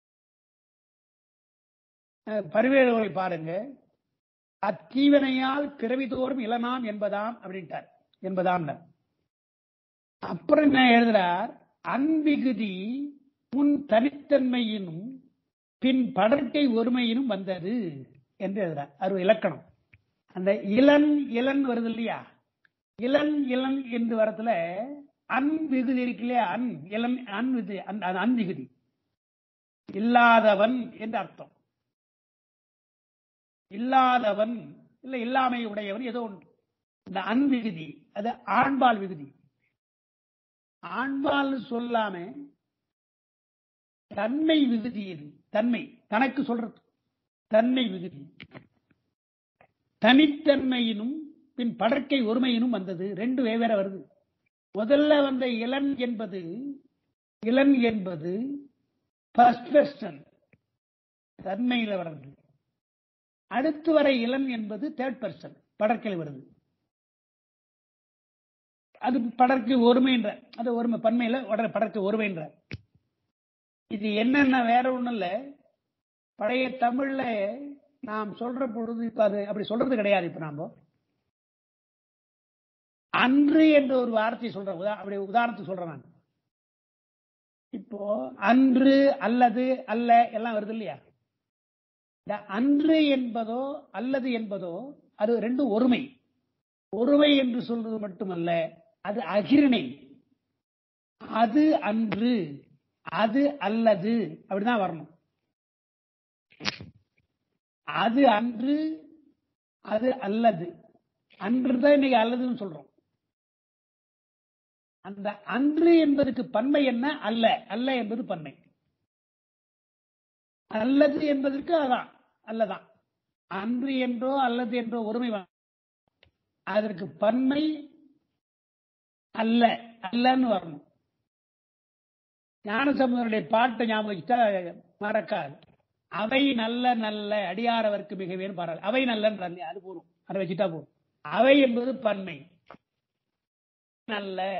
பருவேடுகளை பாருங்க அத்தீவனையால் பிறவிதோறும் இளனாம் என்பதாம் அப்படின்ட்டார் என்பதாம் அப்புறம் என்ன எழுதுறார் அன்பிகுதி முன் தனித்தன்மையினும் பின் படற்கை ஒருமையினும் வந்தது என்று எழுதுறார் அது இலக்கணம் அந்த இளன் இளன் வருது இல்லையா இளன் இளன் என்று வரத்துல அன் விகுதி இருக்கு இல்லையா அன் இளன் அன் விகுதி அன் விகுதி இல்லாதவன் என்று அர்த்தம் இல்லாதவன் இல்ல இல்லாமை உடையவன் ஏதோ ஒன்று இந்த அன் விகுதி அது ஆண்பால் விகுதி ஆண்பால் சொல்லாம தன்மை விகுதி இது தன்மை தனக்கு சொல்றது தன்மை விகுதி தனித்தன்மையினும் பின் படற்கை ஒருமையினும் வந்தது ரெண்டு வெவ்வேறு வருது முதல்ல வந்த இளன் என்பது இளன் என்பது ஃபர்ஸ்ட் பெர்சன் தன்மையில வருது அடுத்து வர இளன் என்பது தேர்ட் பர்சன் படற்கையில் வருது அது படற்கு ஒருமைன்ற அது ஒருமை பன்மையில உடனே படற்கு ஒருமைன்ற இது என்னென்ன வேற ஒண்ணும் இல்ல பழைய தமிழ்ல நாம் சொல்ற பொழுது இப்ப அது அப்படி சொல்றது கிடையாது இப்ப நாம அன்று என்ற ஒரு வார்த்தை சொல்றேன் அப்படி உதாரணத்துக்கு சொல்றேன் நான் இப்போ அன்று அல்லது அல்ல எல்லாம் வருது இல்லையா இந்த அன்று என்பதோ அல்லது என்பதோ அது ரெண்டும் ஒருமை ஒருமை என்று சொல்றது மட்டுமல்ல அது அகிரணை அது அன்று அது அல்லது அப்படிதான் வரணும் அது அன்று அது அல்லது அன்று தான் இன்னைக்கு அல்லதுன்னு சொல்றோம் அந்த அன்று என்பதற்கு பன்மை என்ன அல்ல அல்ல என்பது பன்மை அல்லது என்பதற்கு அதான் அல்லதான் அன்று என்றோ அல்லது என்றோ ஒருமை அதற்கு பன்மை அல்ல அல்லன்னு வரணும் ஞானசம்பந்தனுடைய பாட்டை ஞாபகம் வச்சுட்டா மறக்காது அவை நல்ல நல்ல அடியாரவர்க்கு மிகவேன்னு பாராள் அவை நல்லன்றாங்க அது போதும் அதை வச்சுட்டா போதும் அவை என்பது பன்மை நல்ல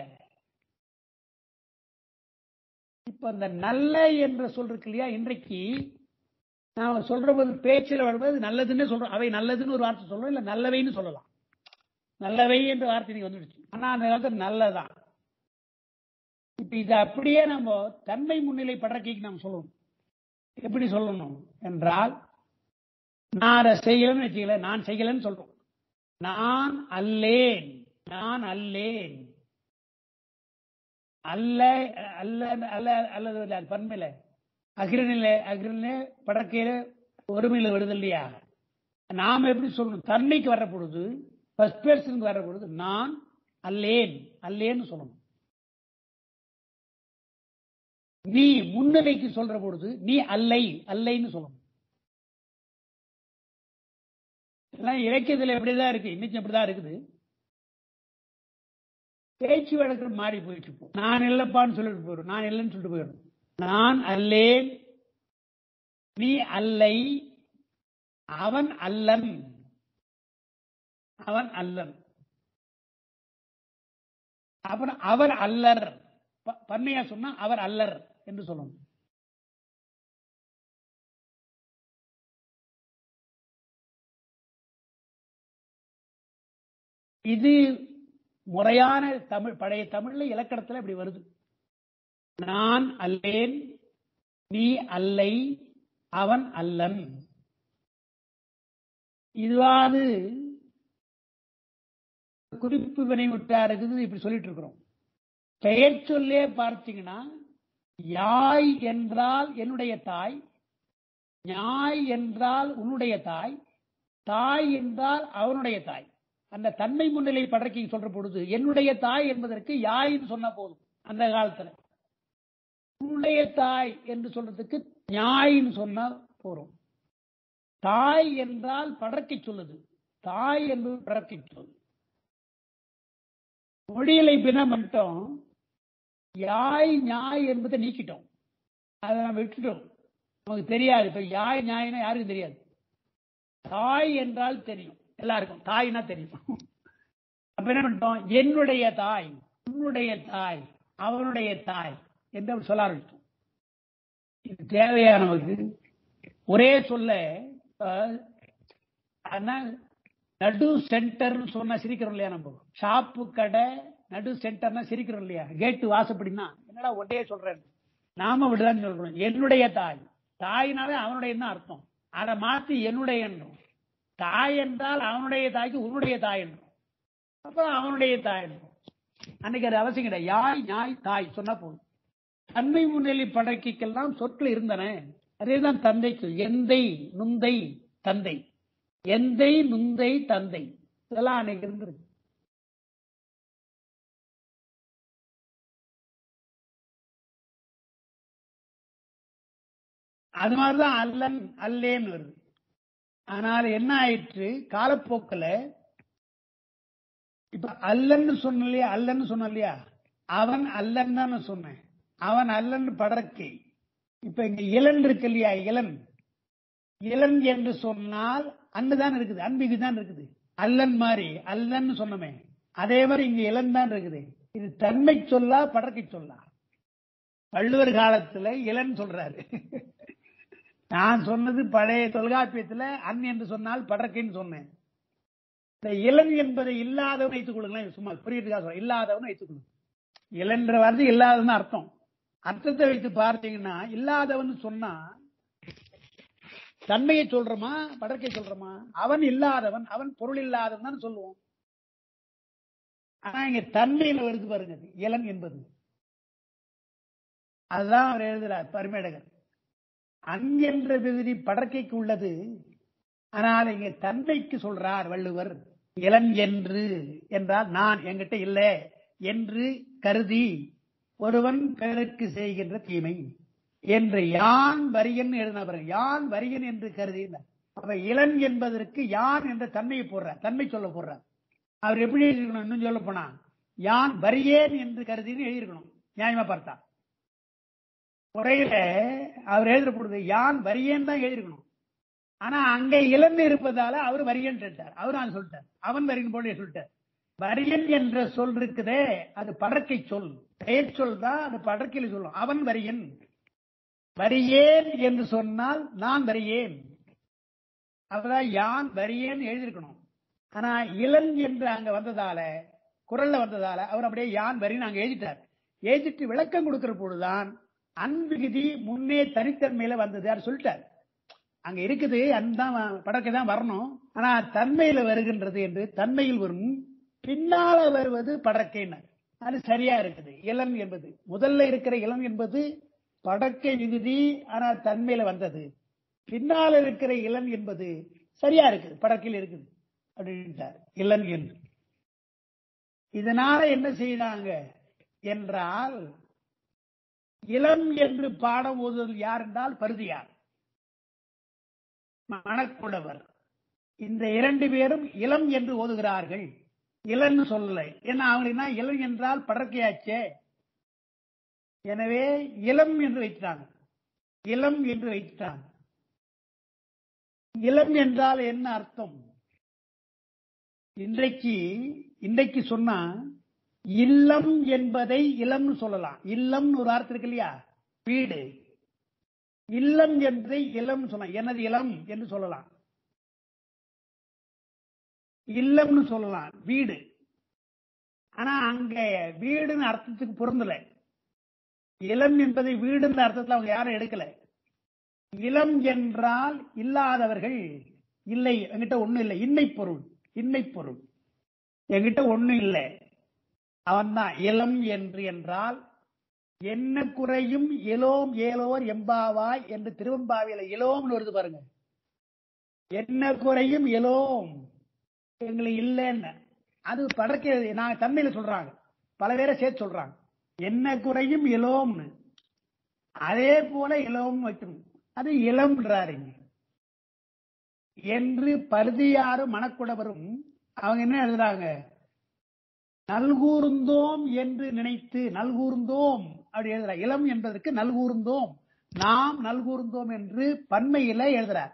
இப்ப அந்த நல்ல என்ற சொல் இருக்கு இல்லையா இன்றைக்கு நாம சொல்ற போது பேச்சில் வரும்போது நல்லதுன்னு சொல்றோம் அவை நல்லதுன்னு ஒரு வார்த்தை சொல்றோம் இல்ல நல்லவைன்னு சொல்லலாம் நல்லவை என்ற வார்த்தை நீங்க வந்துடுச்சு ஆனா அந்த காலத்துல நல்லதான் இப்ப இது அப்படியே நம்ம தன்மை முன்னிலை படக்கைக்கு நாம் சொல்லணும் எப்படி சொல்லணும் என்றால் நான் அதை செய்யலன்னு வச்சுக்கல நான் செய்யலன்னு சொல்றோம் நான் அல்லேன் நான் அல்லேன் அல்ல அல்ல அல்ல அல்லது இல்ல, அது பன்மையில அகிரனில அகிரனே படக்கையில ஒருமையில வருது இல்லையா நாம எப்படி சொல்லணும் தன்மைக்கு வர்ற பொழுது ஃபர்ஸ்ட் பர்சனுக்கு வர்ற பொழுது நான் அல்லேன் அல்லேன்னு சொல்லணும் நீ முன்னிலைக்கு சொல்ற பொழுது நீ அல்லை அல்லைன்னு சொல்லணும் எல்லாம் இலக்கியத்துல எப்படிதான் இருக்கு இன்னைக்கு அப்படிதான் இருக்குது பேச்சு வழக்கு மாறி போயிட்டு இப்போ நான் இல்லப்பான்னு சொல்லிட்டு போயிடும் நான் இல்லைன்னு சொல்லிட்டு போயிடும் நான் அல்லேன் நீ அல்லை அவன் அல்லன் அவன் அல்லன் அப்புறம் அவர் அல்லர் ப- பன்மையா சொன்னா அவர் அல்லர் என்று சொல்லணும் இது முறையான தமிழ் பழைய தமிழ்ல இலக்கணத்துல இப்படி வருது நான் அல்லேன் நீ அல்லை அவன் அல்லன் இதுவாது குறிப்பு வினை விட்டா இருக்குது இப்படி சொல்லிட்டு இருக்கிறோம் பெயர் சொல்லே பார்த்தீங்கன்னா யாய் என்றால் என்னுடைய தாய் ஞாய் என்றால் உன்னுடைய தாய் தாய் என்றால் அவனுடைய தாய் அந்த தன்மை முன்னிலை படக்கி சொல்ற பொழுது என்னுடைய தாய் என்பதற்கு யாயின்னு சொன்னா போதும் அந்த காலத்துல உன்னுடைய தாய் என்று சொல்றதுக்கு ஞாயின்னு சொன்னா போறோம் தாய் என்றால் படக்கை சொல்லுது தாய் என்பது படக்கை சொல் மொழியிலை பின மட்டும் யாய் ஞாய் என்பதை நீக்கிட்டோம் அதை நம்ம விட்டுட்டோம் நமக்கு தெரியாது இப்ப யாய் ஞாயினா யாருக்கும் தெரியாது தாய் என்றால் தெரியும் எல்லாருக்கும் தாய்னா தெரியும் அப்ப என்ன பண்ணிட்டோம் என்னுடைய தாய் உன்னுடைய தாய் அவனுடைய தாய் என்று அவர் சொல்ல ஆரம்பித்தோம் இது தேவையா நமக்கு ஒரே சொல்ல அஹ், ஆனா நடு சென்டர்னு சொன்னா சிரிக்கிறோம் இல்லையா நம்ம ஷாப்பு கடை நடு சென்டர்னா சிரிக்கிறோம் இல்லையா கேட்டு வாசப்படினா என்னடா ஒன்றே சொல்றேன் நாம விடுதான் சொல்றோம் என்னுடைய தாய் தாயினாலே அவனுடைய தான் அர்த்தம் அதை மாத்தி என்னுடைய என்றும் தாய் என்றால் அவனுடைய தாய்க்கு உன்னுடைய தாய் என்றும் அப்புறம் அவனுடைய தாய் என்றும் அன்னைக்கு அது அவசியம் கிடையாது யாய் ஞாய் தாய் சொன்னா போதும் தன்மை முன்னிலை படக்கைக்கெல்லாம் சொற்கள் இருந்தன அதேதான் தந்தைக்கு எந்தை நுந்தை தந்தை எந்தை நுந்தை தந்தை இதெல்லாம் அன்னைக்கு இருந்திருக்கு அது மாதிரிதான் அல்லன் அல்லேன்னு வருது ஆனால் என்ன ஆயிற்று காலப்போக்கில் இப்ப அல்லன்னு சொன்ன இல்லையா அல்லன்னு சொன்ன இல்லையா அவன் அல்லன் தான் நான் சொன்னேன் அவன் அல்லன் படற்கை இப்ப இங்க இளன் இருக்கு இல்லையா இளன் இளன் என்று சொன்னால் அன்னு தான் இருக்குது அன்பிகு தான் இருக்குது அல்லன் மாதிரி அல்லன்னு சொன்னமே அதே மாதிரி இங்க இளன் தான் இருக்குது இது தன்மை சொல்லா படற்கை சொல்லா வள்ளுவர் காலத்துல இளன் சொல்றாரு நான் சொன்னது பழைய தொல்காப்பியத்துல அன் என்று சொன்னால் படற்கைன்னு சொன்னேன் இந்த இளன் என்பதை இல்லாதவன் வைத்துக் கொள்ளுங்களேன் சும்மா புரியுதுக்காக சொல்றேன் இல்லாதவன் வைத்துக் கொள்ளுங்க இளன்ற வார்த்தை இல்லாதவன் அர்த்தம் அர்த்தத்தை வைத்து பார்த்தீங்கன்னா இல்லாதவன் சொன்னா தன்மையை சொல்றோமா படற்கை சொல்றோமா அவன் இல்லாதவன் அவன் பொருள் இல்லாதவன் தான் சொல்லுவோம் ஆனா இங்க தன்மையில வருது பாருங்க அது, இளன் என்பது அதுதான் அவர் எழுதுறார் பரிமேடகர் அன் என்ற விகுதி படற்கைக்கு உள்ளது ஆனால் இங்க தன்மைக்கு சொல்றார் வள்ளுவர் இளன் என்று என்றால் நான் என்கிட்ட இல்ல என்று கருதி ஒருவன் பிறருக்கு செய்கின்ற தீமை என்று யான் வரியன் எழுதின பாருங்க யான் வரியன் என்று கருதி அப்ப இளன் என்பதற்கு யான் என்ற தன்மையை போடுறார் தன்மை சொல்ல போடுறார் அவர் எப்படி எழுதிருக்கணும் இன்னும் சொல்ல போனா யான் வரியேன் என்று கருதின்னு எழுதியிருக்கணும் நியாயமா பார்த்தா உரையில அவர் எழுதுற பொழுது யான் வரியேன் தான் எழுதியிருக்கணும் ஆனா அங்க இழந்து இருப்பதால அவர் வரியன் அவர் நான் சொல்லிட்டார் அவன் வரியன் போல சொல்லிட்டார் வரியன் என்ற சொல் இருக்குதே அது படற்கை சொல் பெயர் சொல் தான் அது படற்கையில் சொல்லும் அவன் வரியன் வரியேன் என்று சொன்னால் நான் வரியேன் அப்பதான் யான் வரியேன் எழுதியிருக்கணும் ஆனா இளன் என்று அங்க வந்ததால குரல்ல வந்ததால அவர் அப்படியே யான் வரின்னு அங்க எழுதிட்டார் எழுதிட்டு விளக்கம் கொடுக்கிற பொழுதுதான் அன்பிகுதி முன்னே தனித்தன்மையில வந்தது அவர் சொல்லிட்டார் அங்க இருக்குது அன்தான் படக்கை தான் வரணும் ஆனா தன்மையில வருகின்றது என்று தன்மையில் வரும் பின்னால வருவது படக்கைனர் அது சரியா இருக்குது இளம் என்பது முதல்ல இருக்கிற இளம் என்பது படக்க விகுதி ஆனால் தன்மையில வந்தது பின்னால் இருக்கிற இளம் என்பது சரியா இருக்குது படக்கில் இருக்குது அப்படின்ட்டார் இளம் என்று இதனால என்ன செய்தாங்க என்றால் இளம் என்று பாடம் ஓதுவது யார் என்றால் பருதியார் மணக்குடவர் இந்த இரண்டு பேரும் இளம் என்று ஓதுகிறார்கள் இளன்னு சொல்லலை ஏன்னா அவங்கன்னா இளம் என்றால் படற்கையாச்சே எனவே இளம் என்று வைத்தாங்க இளம் என்று வைத்தாங்க இளம் என்றால் என்ன அர்த்தம் இன்றைக்கு இன்றைக்கு சொன்னா இல்லம் என்பதை இளம்னு சொல்லலாம் இல்லம்னு ஒரு அர்த்தம் இருக்கு இல்லையா வீடு இல்லம் என்பதை இளம் சொல்லலாம் எனது இளம் என்று சொல்லலாம் இல்லம்னு சொல்லலாம் வீடு ஆனா அங்க வீடுன்னு அர்த்தத்துக்கு பொருந்தல இளம் என்பதை வீடுன்ற அர்த்தத்தில் அவங்க யாரும் எடுக்கல இளம் என்றால் இல்லாதவர்கள் இல்லை என்கிட்ட ஒண்ணும் இல்லை இன்னை பொருள் இன்னை பொருள் என்கிட்ட ஒண்ணும் இல்லை அவன்தான் இளம் என்று என்றால் என்ன குறையும் இலோம் ஏலோர் எம்பாவாய் என்று திருவம்பாவியில இலோம்னு வருது பாருங்க என்ன குறையும் இலோம் எங்களுக்கு இல்லைன்னு அது படக்க நான் தன்மையில சொல்றாங்க பல பேரை சேர்த்து சொல்றாங்க என்ன குறையும் இலோம்னு அதே போல இலவும் வைக்கணும் அது இளம்ன்றாருங்க என்று பருதியாரும் மணக்குடவரும் அவங்க என்ன எழுதுறாங்க நல்கூர்ந்தோம் என்று நினைத்து நல்கூர்ந்தோம் அப்படி எழுதுறார் இளம் என்பதற்கு நல்கூர்ந்தோம் நாம் நல்கூர்ந்தோம் என்று பன்மையில எழுதுறார்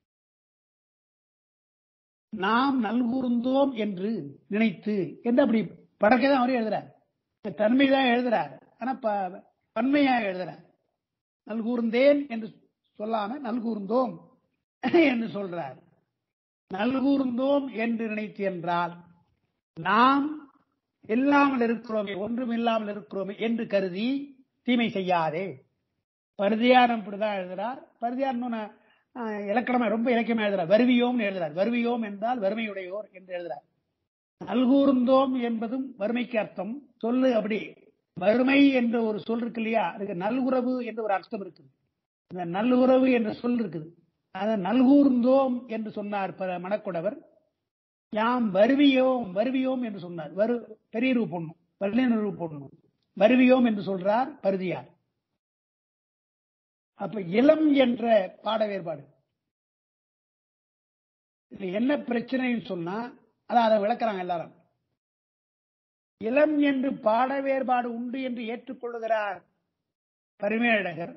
நாம் நல்கூர்ந்தோம் என்று நினைத்து என்று அப்படி படக்க தான் அவரே எழுதுறார் தன்மை தான் எழுதுறார் ஆனா ப- பன்மையாக எழுதுறார் நல்கூர்ந்தேன் என்று சொல்லாம நல்கூர்ந்தோம் என்று சொல்றார் நல்கூர்ந்தோம் என்று நினைத்து என்றால் நாம் இல்லாமல் இருக்கிறோமே ஒன்றும் இல்லாமல் இருக்கிறோமே என்று கருதி தீமை செய்யாதே பருதியாரம் இப்படிதான் எழுதுறார் பருதியார் இன்னொன்னு, ஆஹ், இலக்கணமா ரொம்ப இலக்கியமா எழுதுறார் வருவியோம் எழுதுறார் வருவியோம் என்றால் வறுமையுடையோர் என்று எழுதுறார் நல்கூர்ந்தோம் என்பதும் வறுமைக்கு அர்த்தம் சொல்லு அப்படி வறுமை என்ற ஒரு சொல் இருக்கு இல்லையா அதுக்கு நல்குறவு என்ற ஒரு அர்த்தம் இருக்குது இந்த நல்லுறவு என்ற சொல் இருக்குது அதை நல்கூர்ந்தோம் என்று சொன்னார் ப- மணக்குடவர் யாம் வருவியோம் வருவியோம் என்று சொன்னார் வரு பெரிய ரூ பொண்ணும் வல்லின ரூ பொண்ணும் வருவியோம் என்று சொல்றார் பருதியார் அப்ப இளம் என்ற பாட வேறுபாடு இதுல என்ன பிரச்சனைன்னு சொன்னா அதான் அதை விளக்குறாங்க எல்லாரும் இளம் என்று பாட வேறுபாடு உண்டு என்று ஏற்றுக்கொள்ளுகிறார் பரிமேழகர்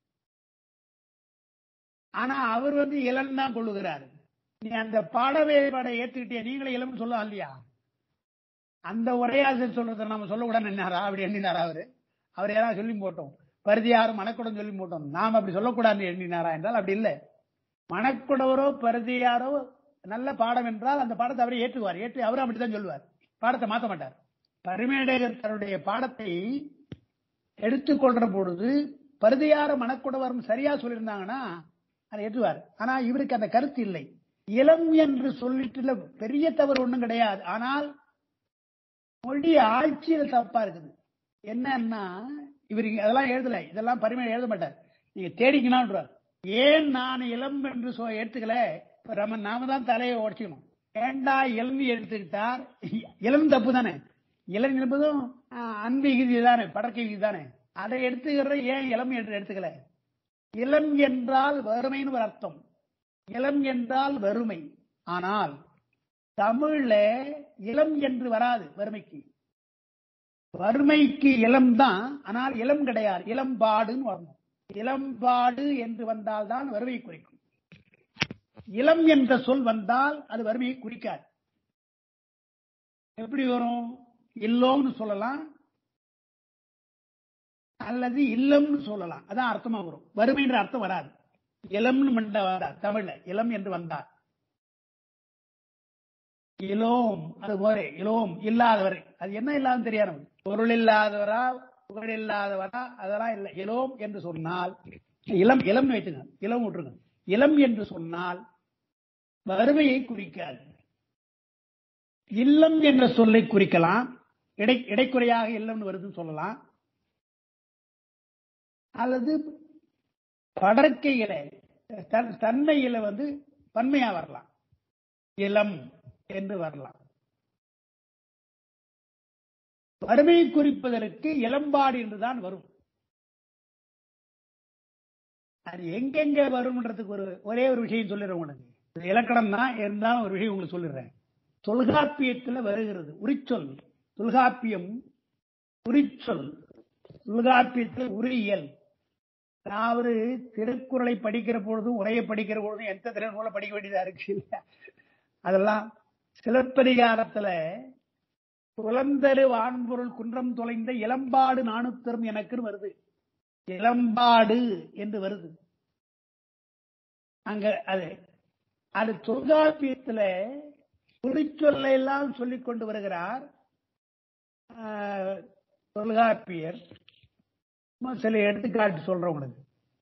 ஆனா அவர் வந்து இளம் தான் கொள்ளுகிறார் நீ அந்த பாட வேறுபாடை ஏத்துக்கிட்டே நீங்களே இளம் சொல்லலாம் இல்லையா அந்த உரையாசிரியர் சொல்றதை நம்ம சொல்லக்கூடாது என்னாரா அப்படி எண்ணினாரா அவரு அவர் யாராவது சொல்லி போட்டோம் பருதியாரும் மணக்குடம் சொல்லி போட்டோம் நாம் அப்படி சொல்லக்கூடாதுன்னு எண்ணினாரா என்றால் அப்படி இல்லை மணக்குடவரோ பருதியாரோ நல்ல பாடம் என்றால் அந்த பாடத்தை அவரே ஏற்றுவார் ஏற்று அவரும் அப்படித்தான் சொல்லுவார் பாடத்தை மாற்ற மாட்டார் பரிமேடகர் தன்னுடைய பாடத்தை எடுத்துக்கொள்ற பொழுது பருதியார மணக்குடவரும் சரியா சொல்லியிருந்தாங்கன்னா அதை ஏற்றுவார் ஆனா இவருக்கு அந்த கருத்து இல்லை இளம் என்று சொல்லிட்டு பெரிய தவறு ஒண்ணும் கிடையாது ஆனால் மொழி ஆட்சியில் தப்பா இருக்குது என்னன்னா இவர் இங்க அதெல்லாம் எழுதல இதெல்லாம் பரிமை எழுத மாட்டார் நீங்க தேடிக்கணும்ன்றார் ஏன் நான் இளம் என்று சொ எடுத்துக்கல இப்ப நம்ம நாம தான் தலையை உடச்சிக்கணும் ஏண்டா இளம் எடுத்துக்கிட்டார் இளம் தப்பு தானே இளம் என்பதும் ஆஹ், அன்பு விகுதி தானே படக்க விகுதி தானே அதை எடுத்துக்கிற ஏன் இளம் என்று எடுத்துக்கல இளம் என்றால் வறுமைன்னு ஒரு அர்த்தம் இளம் என்றால் வறுமை ஆனால் தமிழ்ல இளம் என்று வராது வறுமைக்கு வறுமைக்கு இளம் தான் ஆனால் இளம் கிடையாது இளம்பாடுன்னு வரணும் இளம்பாடு என்று வந்தால்தான் வறுமையை குறிக்கும் இளம் என்ற சொல் வந்தால் அது வறுமையை குறிக்காது எப்படி வரும் இல்லோம்னு சொல்லலாம் அல்லது இல்லம்னு சொல்லலாம் அதான் அர்த்தமா வரும் வறுமைன்ற அர்த்தம் வராது இளம்னு மண்ட வராது தமிழ்ல இளம் என்று வந்தார் இலோம் அது போல இலோம் இல்லாதவரை அது என்ன இல்லாத தெரியாது நமக்கு. பொருள் இல்லாதவரா புகழ் இல்லாதவரா அதெல்லாம் இல்லை இலோம் என்று சொன்னால் இளம் இளம் வைத்துங்க இளம் விட்டுருங்க இளம் என்று சொன்னால் வறுமையை குறிக்காது இல்லம் என்ற சொல்லை குறிக்கலாம் இடை இடைக்குறையாக இல்லம்னு வருதுன்னு சொல்லலாம் அல்லது படற்கையில தன்- தன்மையில வந்து பன்மையா வரலாம் இளம் என்று வரலாம் வறுமையை குறிப்பதற்கு இளம்பாடு என்றுதான் வரும் அது எங்கெங்க வரும்ன்றதுக்கு ஒரு ஒரே ஒரு விஷயம் சொல்லிடுறேன் உங்களுக்கு இது இலக்கணம் தான் இருந்தாலும் ஒரு விஷயம் உங்களுக்கு சொல்லிடுறேன் தொல்காப்பியத்துல வருகிறது உரிச்சொல் தொல்காப்பியம் உரிச்சொல் தொல்காப்பியத்தில் உரியல் அதாவது திருக்குறளை படிக்கிற பொழுதும் உரையை படிக்கிற பொழுதும் எந்த திறன் படிக்க வேண்டியதா இருக்கு இல்லையா அதெல்லாம் சிலப்பதிகாரத்துல குலந்தரு வான்பொருள் குன்றம் தொலைந்த இளம்பாடு நாணுத்தரும் எனக்குன்னு வருது இளம்பாடு என்று வருது அங்க அது அது தொல்காப்பியத்துல குறிச்சொல்லை எல்லாம் சொல்லிக் கொண்டு வருகிறார் ஆஹ், தொல்காப்பியர் சும்மா சில எடுத்துக்காட்டு சொல்றேன் உங்களுக்கு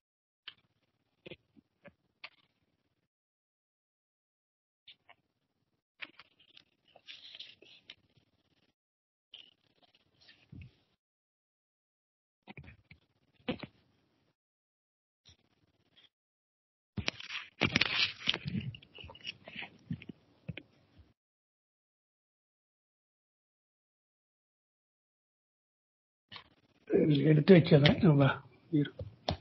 எடுத்து வச்சதான் நம்ம இரு.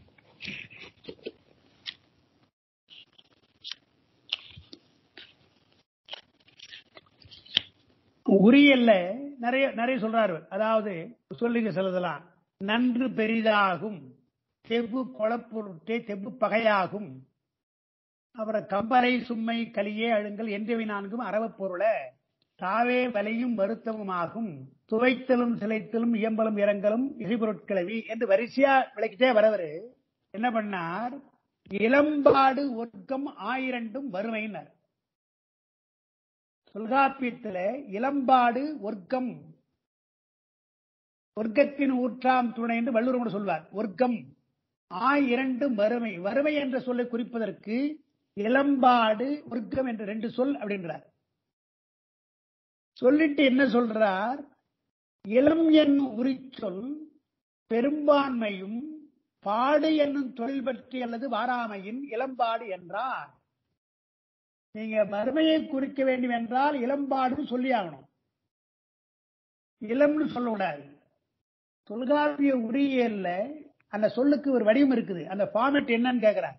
உரியல்ல நிறைய நிறைய சொல்றாரு அதாவது சொல்லுங்க சிலதெல்லாம் நன்று பெரிதாகும் செவ்வு கொளப்பொருட்டே செவ்வு பகையாகும் அப்புறம் கம்பரை சும்மை கலியே அழுங்கல் என்றவை நான்கும் அறவப் பொருள தாவே வலையும் வருத்தமுமாகும் துவைத்தலும் சிலைத்தலும் இயம்பலும் இரங்கலும் இசைப்பொருட்கிழவி என்று வரிசையா விளக்கிட்டே வரவரு என்ன பண்ணார் இளம்பாடு ஒர்க்கம் ஆயிரண்டும் வறுமையினர் தொல்காப்பியத்துல இளம்பாடு ஒர்க்கம் ஒர்க்கத்தின் ஊற்றாம் துணை என்று வள்ளுவர் கூட சொல்வார் ஒர்க்கம் ஆ இரண்டும் வறுமை வறுமை என்ற சொல்லை குறிப்பதற்கு இளம்பாடு ஒர்க்கம் என்ற ரெண்டு சொல் அப்படின்றார் சொல்லிட்டு என்ன சொல்றார் இளம் என்னும் உரிச்சொல் பெரும்பான்மையும் பாடு என்னும் தொழில் பற்றி அல்லது வாராமையின் இளம்பாடு என்றார் நீங்க வறுமையை குறிக்க வேண்டும் என்றால் இளம்பாடுன்னு சொல்லி ஆகணும் இளம்னு சொல்லக்கூடாது தொல்காப்பிய உரியல்ல அந்த சொல்லுக்கு ஒரு வடிவம் இருக்குது அந்த ஃபார்மேட் என்னன்னு கேக்குறார்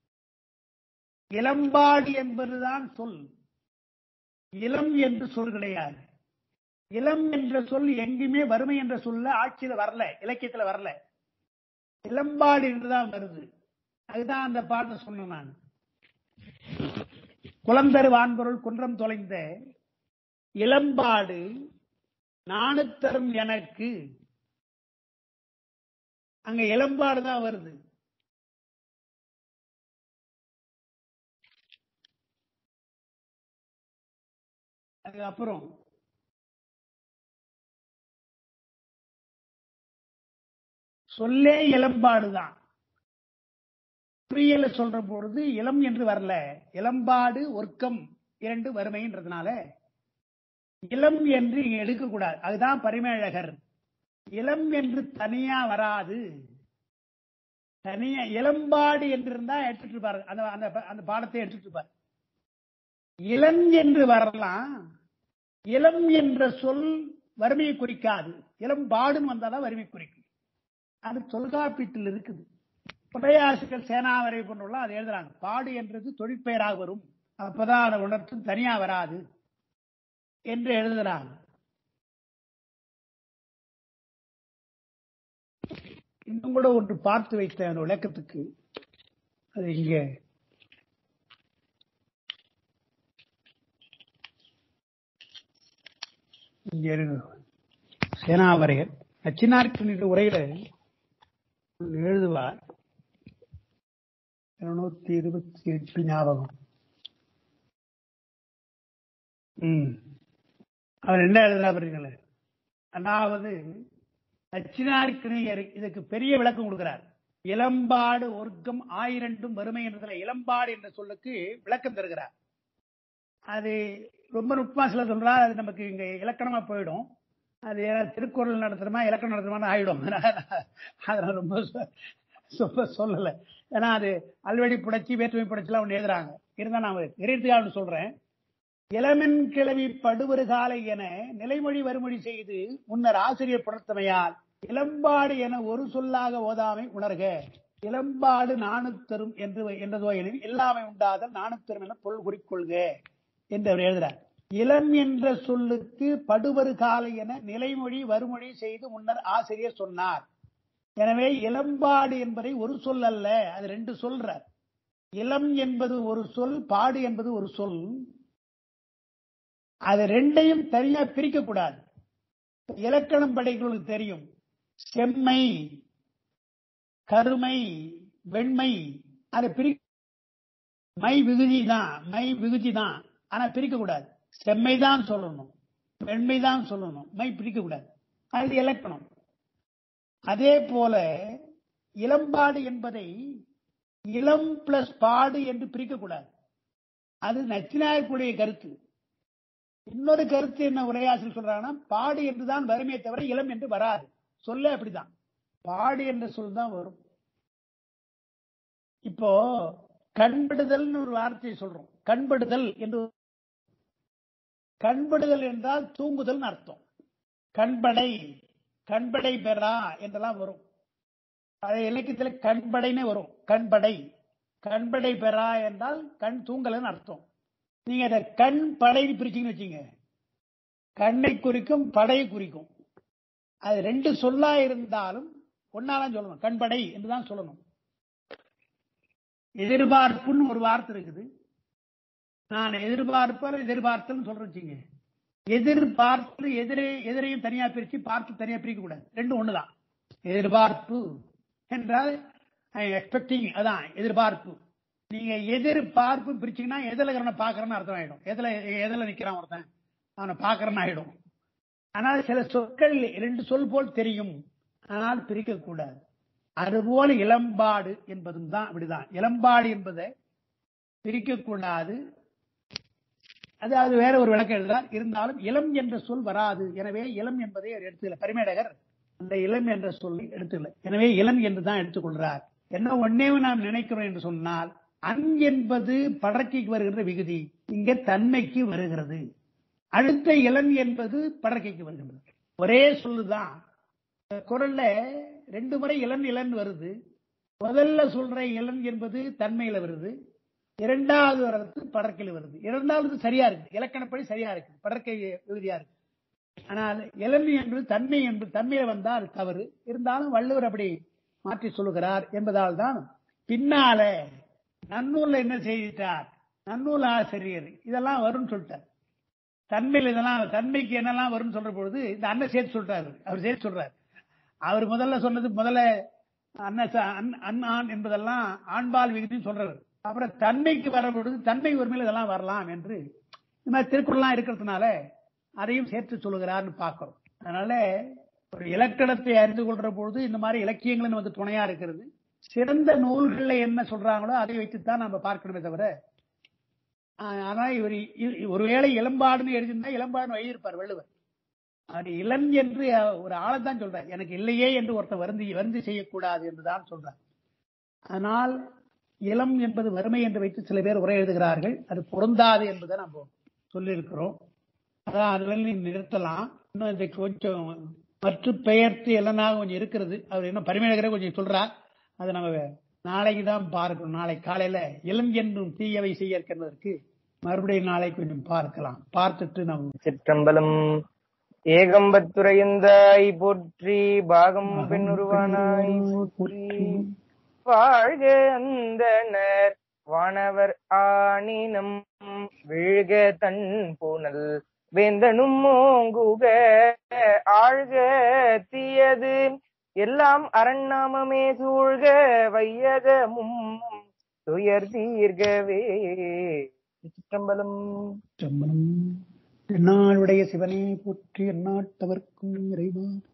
இளம்பாடு என்பதுதான் சொல் இளம் என்று சொல் கிடையாது இளம் என்ற சொல் எங்குமே வறுமை என்ற சொல்ல ஆட்சியில வரல இலக்கியத்துல வரல இளம்பாடு என்றுதான் வருது அதுதான் அந்த பாட்டை சொன்னேன் நான் குளந்தரு வான்பொருள் குன்றம் தொலைந்த இளம்பாடு நாணுத்தரும் எனக்கு அங்க இளம்பாடு தான் வருது அதுக்கப்புறம் சொல்லே இளம்பாடுதான் புரியல சொல்ற பொழுது இளம் என்று வரல இளம்பாடு ஒர்க்கம் இரண்டு வறுமைன்றதுனால இளம் என்று இங்க எடுக்கக்கூடாது அதுதான் பரிமேழகர் இளம் என்று தனியா வராது தனியா இளம்பாடு என்று இருந்தா எடுத்துட்டு இருப்பாரு அந்த அந்த அந்த பாடத்தை எடுத்துட்டு இருப்பாரு இளம் என்று வரலாம் இளம் என்ற சொல் வறுமையை குறிக்காது இளம் பாடுன்னு வந்தாதான் வறுமை குறிக்கும் அது தொல்காப்பியத்தில் இருக்குது புடையாசிரியர் சேனாவரை போன்றவர்கள் அதை எழுதுறாங்க பாடு என்றது தொழிற்பெயராக வரும் அப்பதான் அதை உணர்த்தும் தனியா வராது என்று எழுதுறாங்க இன்னும் கூட ஒன்று பார்த்து வைத்த அந்த விளக்கத்துக்கு அது இங்க இங்க இருக்கு. சேனாவரையர் நச்சினார்க்கின் உரையில ஒண்ணு எழுதுவார் இருநூத்தி இருபத்தி எட்டு ஞாபகம் ம் அவர் என்ன எழுதுறா பாருங்களே அதாவது நச்சினார்க்கிணையர் இதுக்கு பெரிய விளக்கம் கொடுக்கிறார் இளம்பாடு ஒர்க்கம் ஆயிரண்டும் வறுமை என்றதுல இளம்பாடு என்ற சொல்லுக்கு விளக்கம் தருகிறார் அது ரொம்ப நுட்பமா சில சொல்றா அது நமக்கு இங்க இலக்கணமா போயிடும் அது ஏன்னா திருக்குறள் நடத்துறோமா இலக்கணம் நடத்துறோமா ஆயிடும் அதை நான் ரொம்ப சொ- ரொம்ப சொல்லல ஏன்னா அது அல்வடி புடைச்சி வேற்றுமை புடைச்செல்லாம் ஒன்று எழுதுறாங்க இருந்தா நான் தெரியறதுக்காக சொல்றேன் இளமென் கிளவி படுவரு காலை என நிலைமொழி வருமொழி செய்து முன்னர் ஆசிரியர் புணர்த்தமையால் இளம்பாடு என ஒரு சொல்லாக ஓதாமை உணர்க இளம்பாடு நாணுத்தரும் என்று என்றதோ எனில் எல்லாமை உண்டாதல் நாணுத்தரும் என பொருள் குறிக்கொள்க என்று அவர் எழுதுறார் இளம் என்ற சொல்லுக்கு படுவரு காலை என நிலைமொழி வருமொழி செய்து முன்னர் ஆசிரியர் சொன்னார் எனவே இளம்பாடு என்பதை ஒரு சொல் அல்ல அது ரெண்டு சொல்றார் இளம் என்பது ஒரு சொல் பாடு என்பது ஒரு சொல் அது ரெண்டையும் தனியா பிரிக்க கூடாது இலக்கணம் படைகளுக்கு தெரியும் செம்மை கருமை வெண்மை அதை பிரி மை விகுதி தான் மை விகுதி தான் ஆனா பிரிக்க கூடாது செம்மை தான் சொல்லணும் வெண்மை தான் சொல்லணும் மை பிரிக்க கூடாது அது இலக்கணம் அதே போல இளம்பாடு என்பதை இளம் பிளஸ் பாடு என்று பிரிக்க கூடாது அது நச்சினாயக்கூடிய கருத்து இன்னொரு கருத்து என்ன உரையாசிரியர் சொல்றாங்கன்னா பாடு என்றுதான் வருமே தவிர இளம் என்று வராது சொல்ல அப்படிதான் பாடு என்ற சொல் தான் வரும் இப்போ கண்படுதல்னு ஒரு வார்த்தையை சொல்றோம் கண்படுதல் என்று கண்படுதல் என்றால் தூங்குதல் அர்த்தம் கண்படை கண்படை பெறா என்றெல்லாம் வரும் பழைய இலக்கியத்தில் கண்படைனே வரும் கண்படை கண்படை பெறா என்றால் கண் தூங்கலன்னு அர்த்தம் நீங்க அதை கண் படை பிரிச்சீங்கன்னு வச்சீங்க கண்ணை குறிக்கும் படையை குறிக்கும் அது ரெண்டு சொல்லா இருந்தாலும் ஒன்னாலாம் சொல்லணும் கண்படை என்றுதான் சொல்லணும் எதிர்பார்ப்புன்னு ஒரு வார்த்தை இருக்குது நான் எதிர்பார்ப்பல் எதிர்பார்த்தல் சொல்றேன் வச்சுங்க எதிர்பார்ப்பு எதிரே எதிரையும் தனியா பிரிச்சு பார்த்து தனியா பிரிக்க கூடாது ரெண்டும் ஒண்ணுதான் எதிர்பார்ப்பு என்றால் எக்ஸ்பெக்டிங் அதான் எதிர்பார்ப்பு நீங்க எதிர்பார்ப்பு பிரிச்சீங்கன்னா எதில் இருக்கிறவனை பாக்குறேன்னு அர்த்தம் ஆயிடும் எதுல எதுல நிக்கிறான் ஒருத்தன் அவனை பாக்குறேன்னு ஆயிடும் ஆனால் சில சொற்கள் ரெண்டு சொல் போல் தெரியும் ஆனால் பிரிக்க கூடாது அதுபோல இளம்பாடு என்பதும் தான் அப்படிதான் இளம்பாடு என்பதை பிரிக்க கூடாது அதாவது வேற ஒரு விளக்கம் எழுதுறார் இருந்தாலும் இளம் என்ற சொல் வராது எனவே இளம் என்பதை அவர் எடுத்துக்கல பரிமேடகர் அந்த இளம் என்ற சொல்லி எடுத்துக்கல எனவே இளம் என்று தான் எடுத்துக்கொள்றார் என்ன ஒன்னே நாம் நினைக்கிறோம் என்று சொன்னால் அன் என்பது படர்க்கைக்கு வருகின்ற விகுதி இங்க தன்மைக்கு வருகிறது அடுத்த இளம் என்பது படர்க்கைக்கு வருகின்றது ஒரே சொல்லுதான் குரல்ல ரெண்டு முறை இளன் இளன் வருது முதல்ல சொல்ற இளன் என்பது தன்மையில வருது இரண்டாவது வரது படற்கையில் வருது இரண்டாவது சரியா இருக்கு இலக்கணப்படி சரியா இருக்கு படற்கை விகுதியா இருக்கு ஆனால் இளமை என்பது தன்மை என்பது தன்மையில வந்தால் தவறு இருந்தாலும் வள்ளுவர் அப்படி மாற்றி சொல்லுகிறார் என்பதால் தான் பின்னால நன்னூல்ல என்ன செய்தார் நன்னூல் ஆசிரியர் இதெல்லாம் வரும்னு சொல்லிட்டார் தன்மையில் இதெல்லாம் தன்மைக்கு என்னெல்லாம் வரும்னு சொல்ற பொழுது இந்த அண்ணன் சேர்த்து சொல்றாரு அவர் சேர்த்து சொல்றாரு அவர் முதல்ல சொன்னது முதல்ல அண்ணன் அண்ணான் என்பதெல்லாம் ஆண்பால் விகுதின்னு சொல்றாரு அப்புறம் தன்மைக்கு வர பொழுது தன்மை உரிமையில் இதெல்லாம் வரலாம் என்று இந்த மாதிரி திருக்குறள்லாம் இருக்கிறதுனால அதையும் சேர்த்து சொல்லுகிறார்னு பார்க்கிறோம் அதனால ஒரு இலக்கணத்தை அறிந்து கொள்ற பொழுது இந்த மாதிரி இலக்கியங்களும் வந்து துணையா இருக்கிறது சிறந்த நூல்கள்ல என்ன சொல்றாங்களோ அதை வைத்துத்தான் நம்ம பார்க்கணுமே தவிர ஆனா இவர் ஒருவேளை இளம்பாடுன்னு எழுதியிருந்தா இளம்பாடுன்னு எழுதியிருப்பார் வள்ளுவர் அது இளம் என்று ஒரு ஆளைத்தான் சொல்றார் எனக்கு இல்லையே என்று ஒருத்தர் வருந்தி வருந்தி செய்யக்கூடாது என்றுதான் சொல்றார் அதனால் இளம் என்பது வறுமை என்று வைத்து சில பேர் உரை எழுதுகிறார்கள் அது பொருந்தாது என்பதை நம்ம சொல்லியிருக்கிறோம் அதான் அதுல நிறுத்தலாம் இன்னும் இந்த கொஞ்சம் மற்ற பெயர்த்து எல்லாம் கொஞ்சம் இருக்கிறது அவர் இன்னும் பரிமையகரே கொஞ்சம் சொல்றார் அதை நம்ம நாளைக்கு தான் பார்க்கணும் நாளை காலையில இளம் என்றும் தீயவை செய்ய இருக்கின்றதற்கு மறுபடியும் நாளை கொஞ்சம் பார்க்கலாம் பார்த்துட்டு நம்ம சிற்றம்பலம் ஏகம்பத்துறையந்தாய் போற்றி பாகம் பெண்ணுருவானாய் போற்றி வாழ்க அந்தனர் வானவர் ஆணினம் வீழ்க தன் பூனல் வேந்தனும் ஓங்குக ஆழ்க தீயது எல்லாம் அரண்நாமமே சூழ்க வையகமும் துயர் தீர்கவே சிற்றம்பலம் என்னாளுடைய சிவனே போற்றி எந்நாட்டவர்க்கும் இறைவா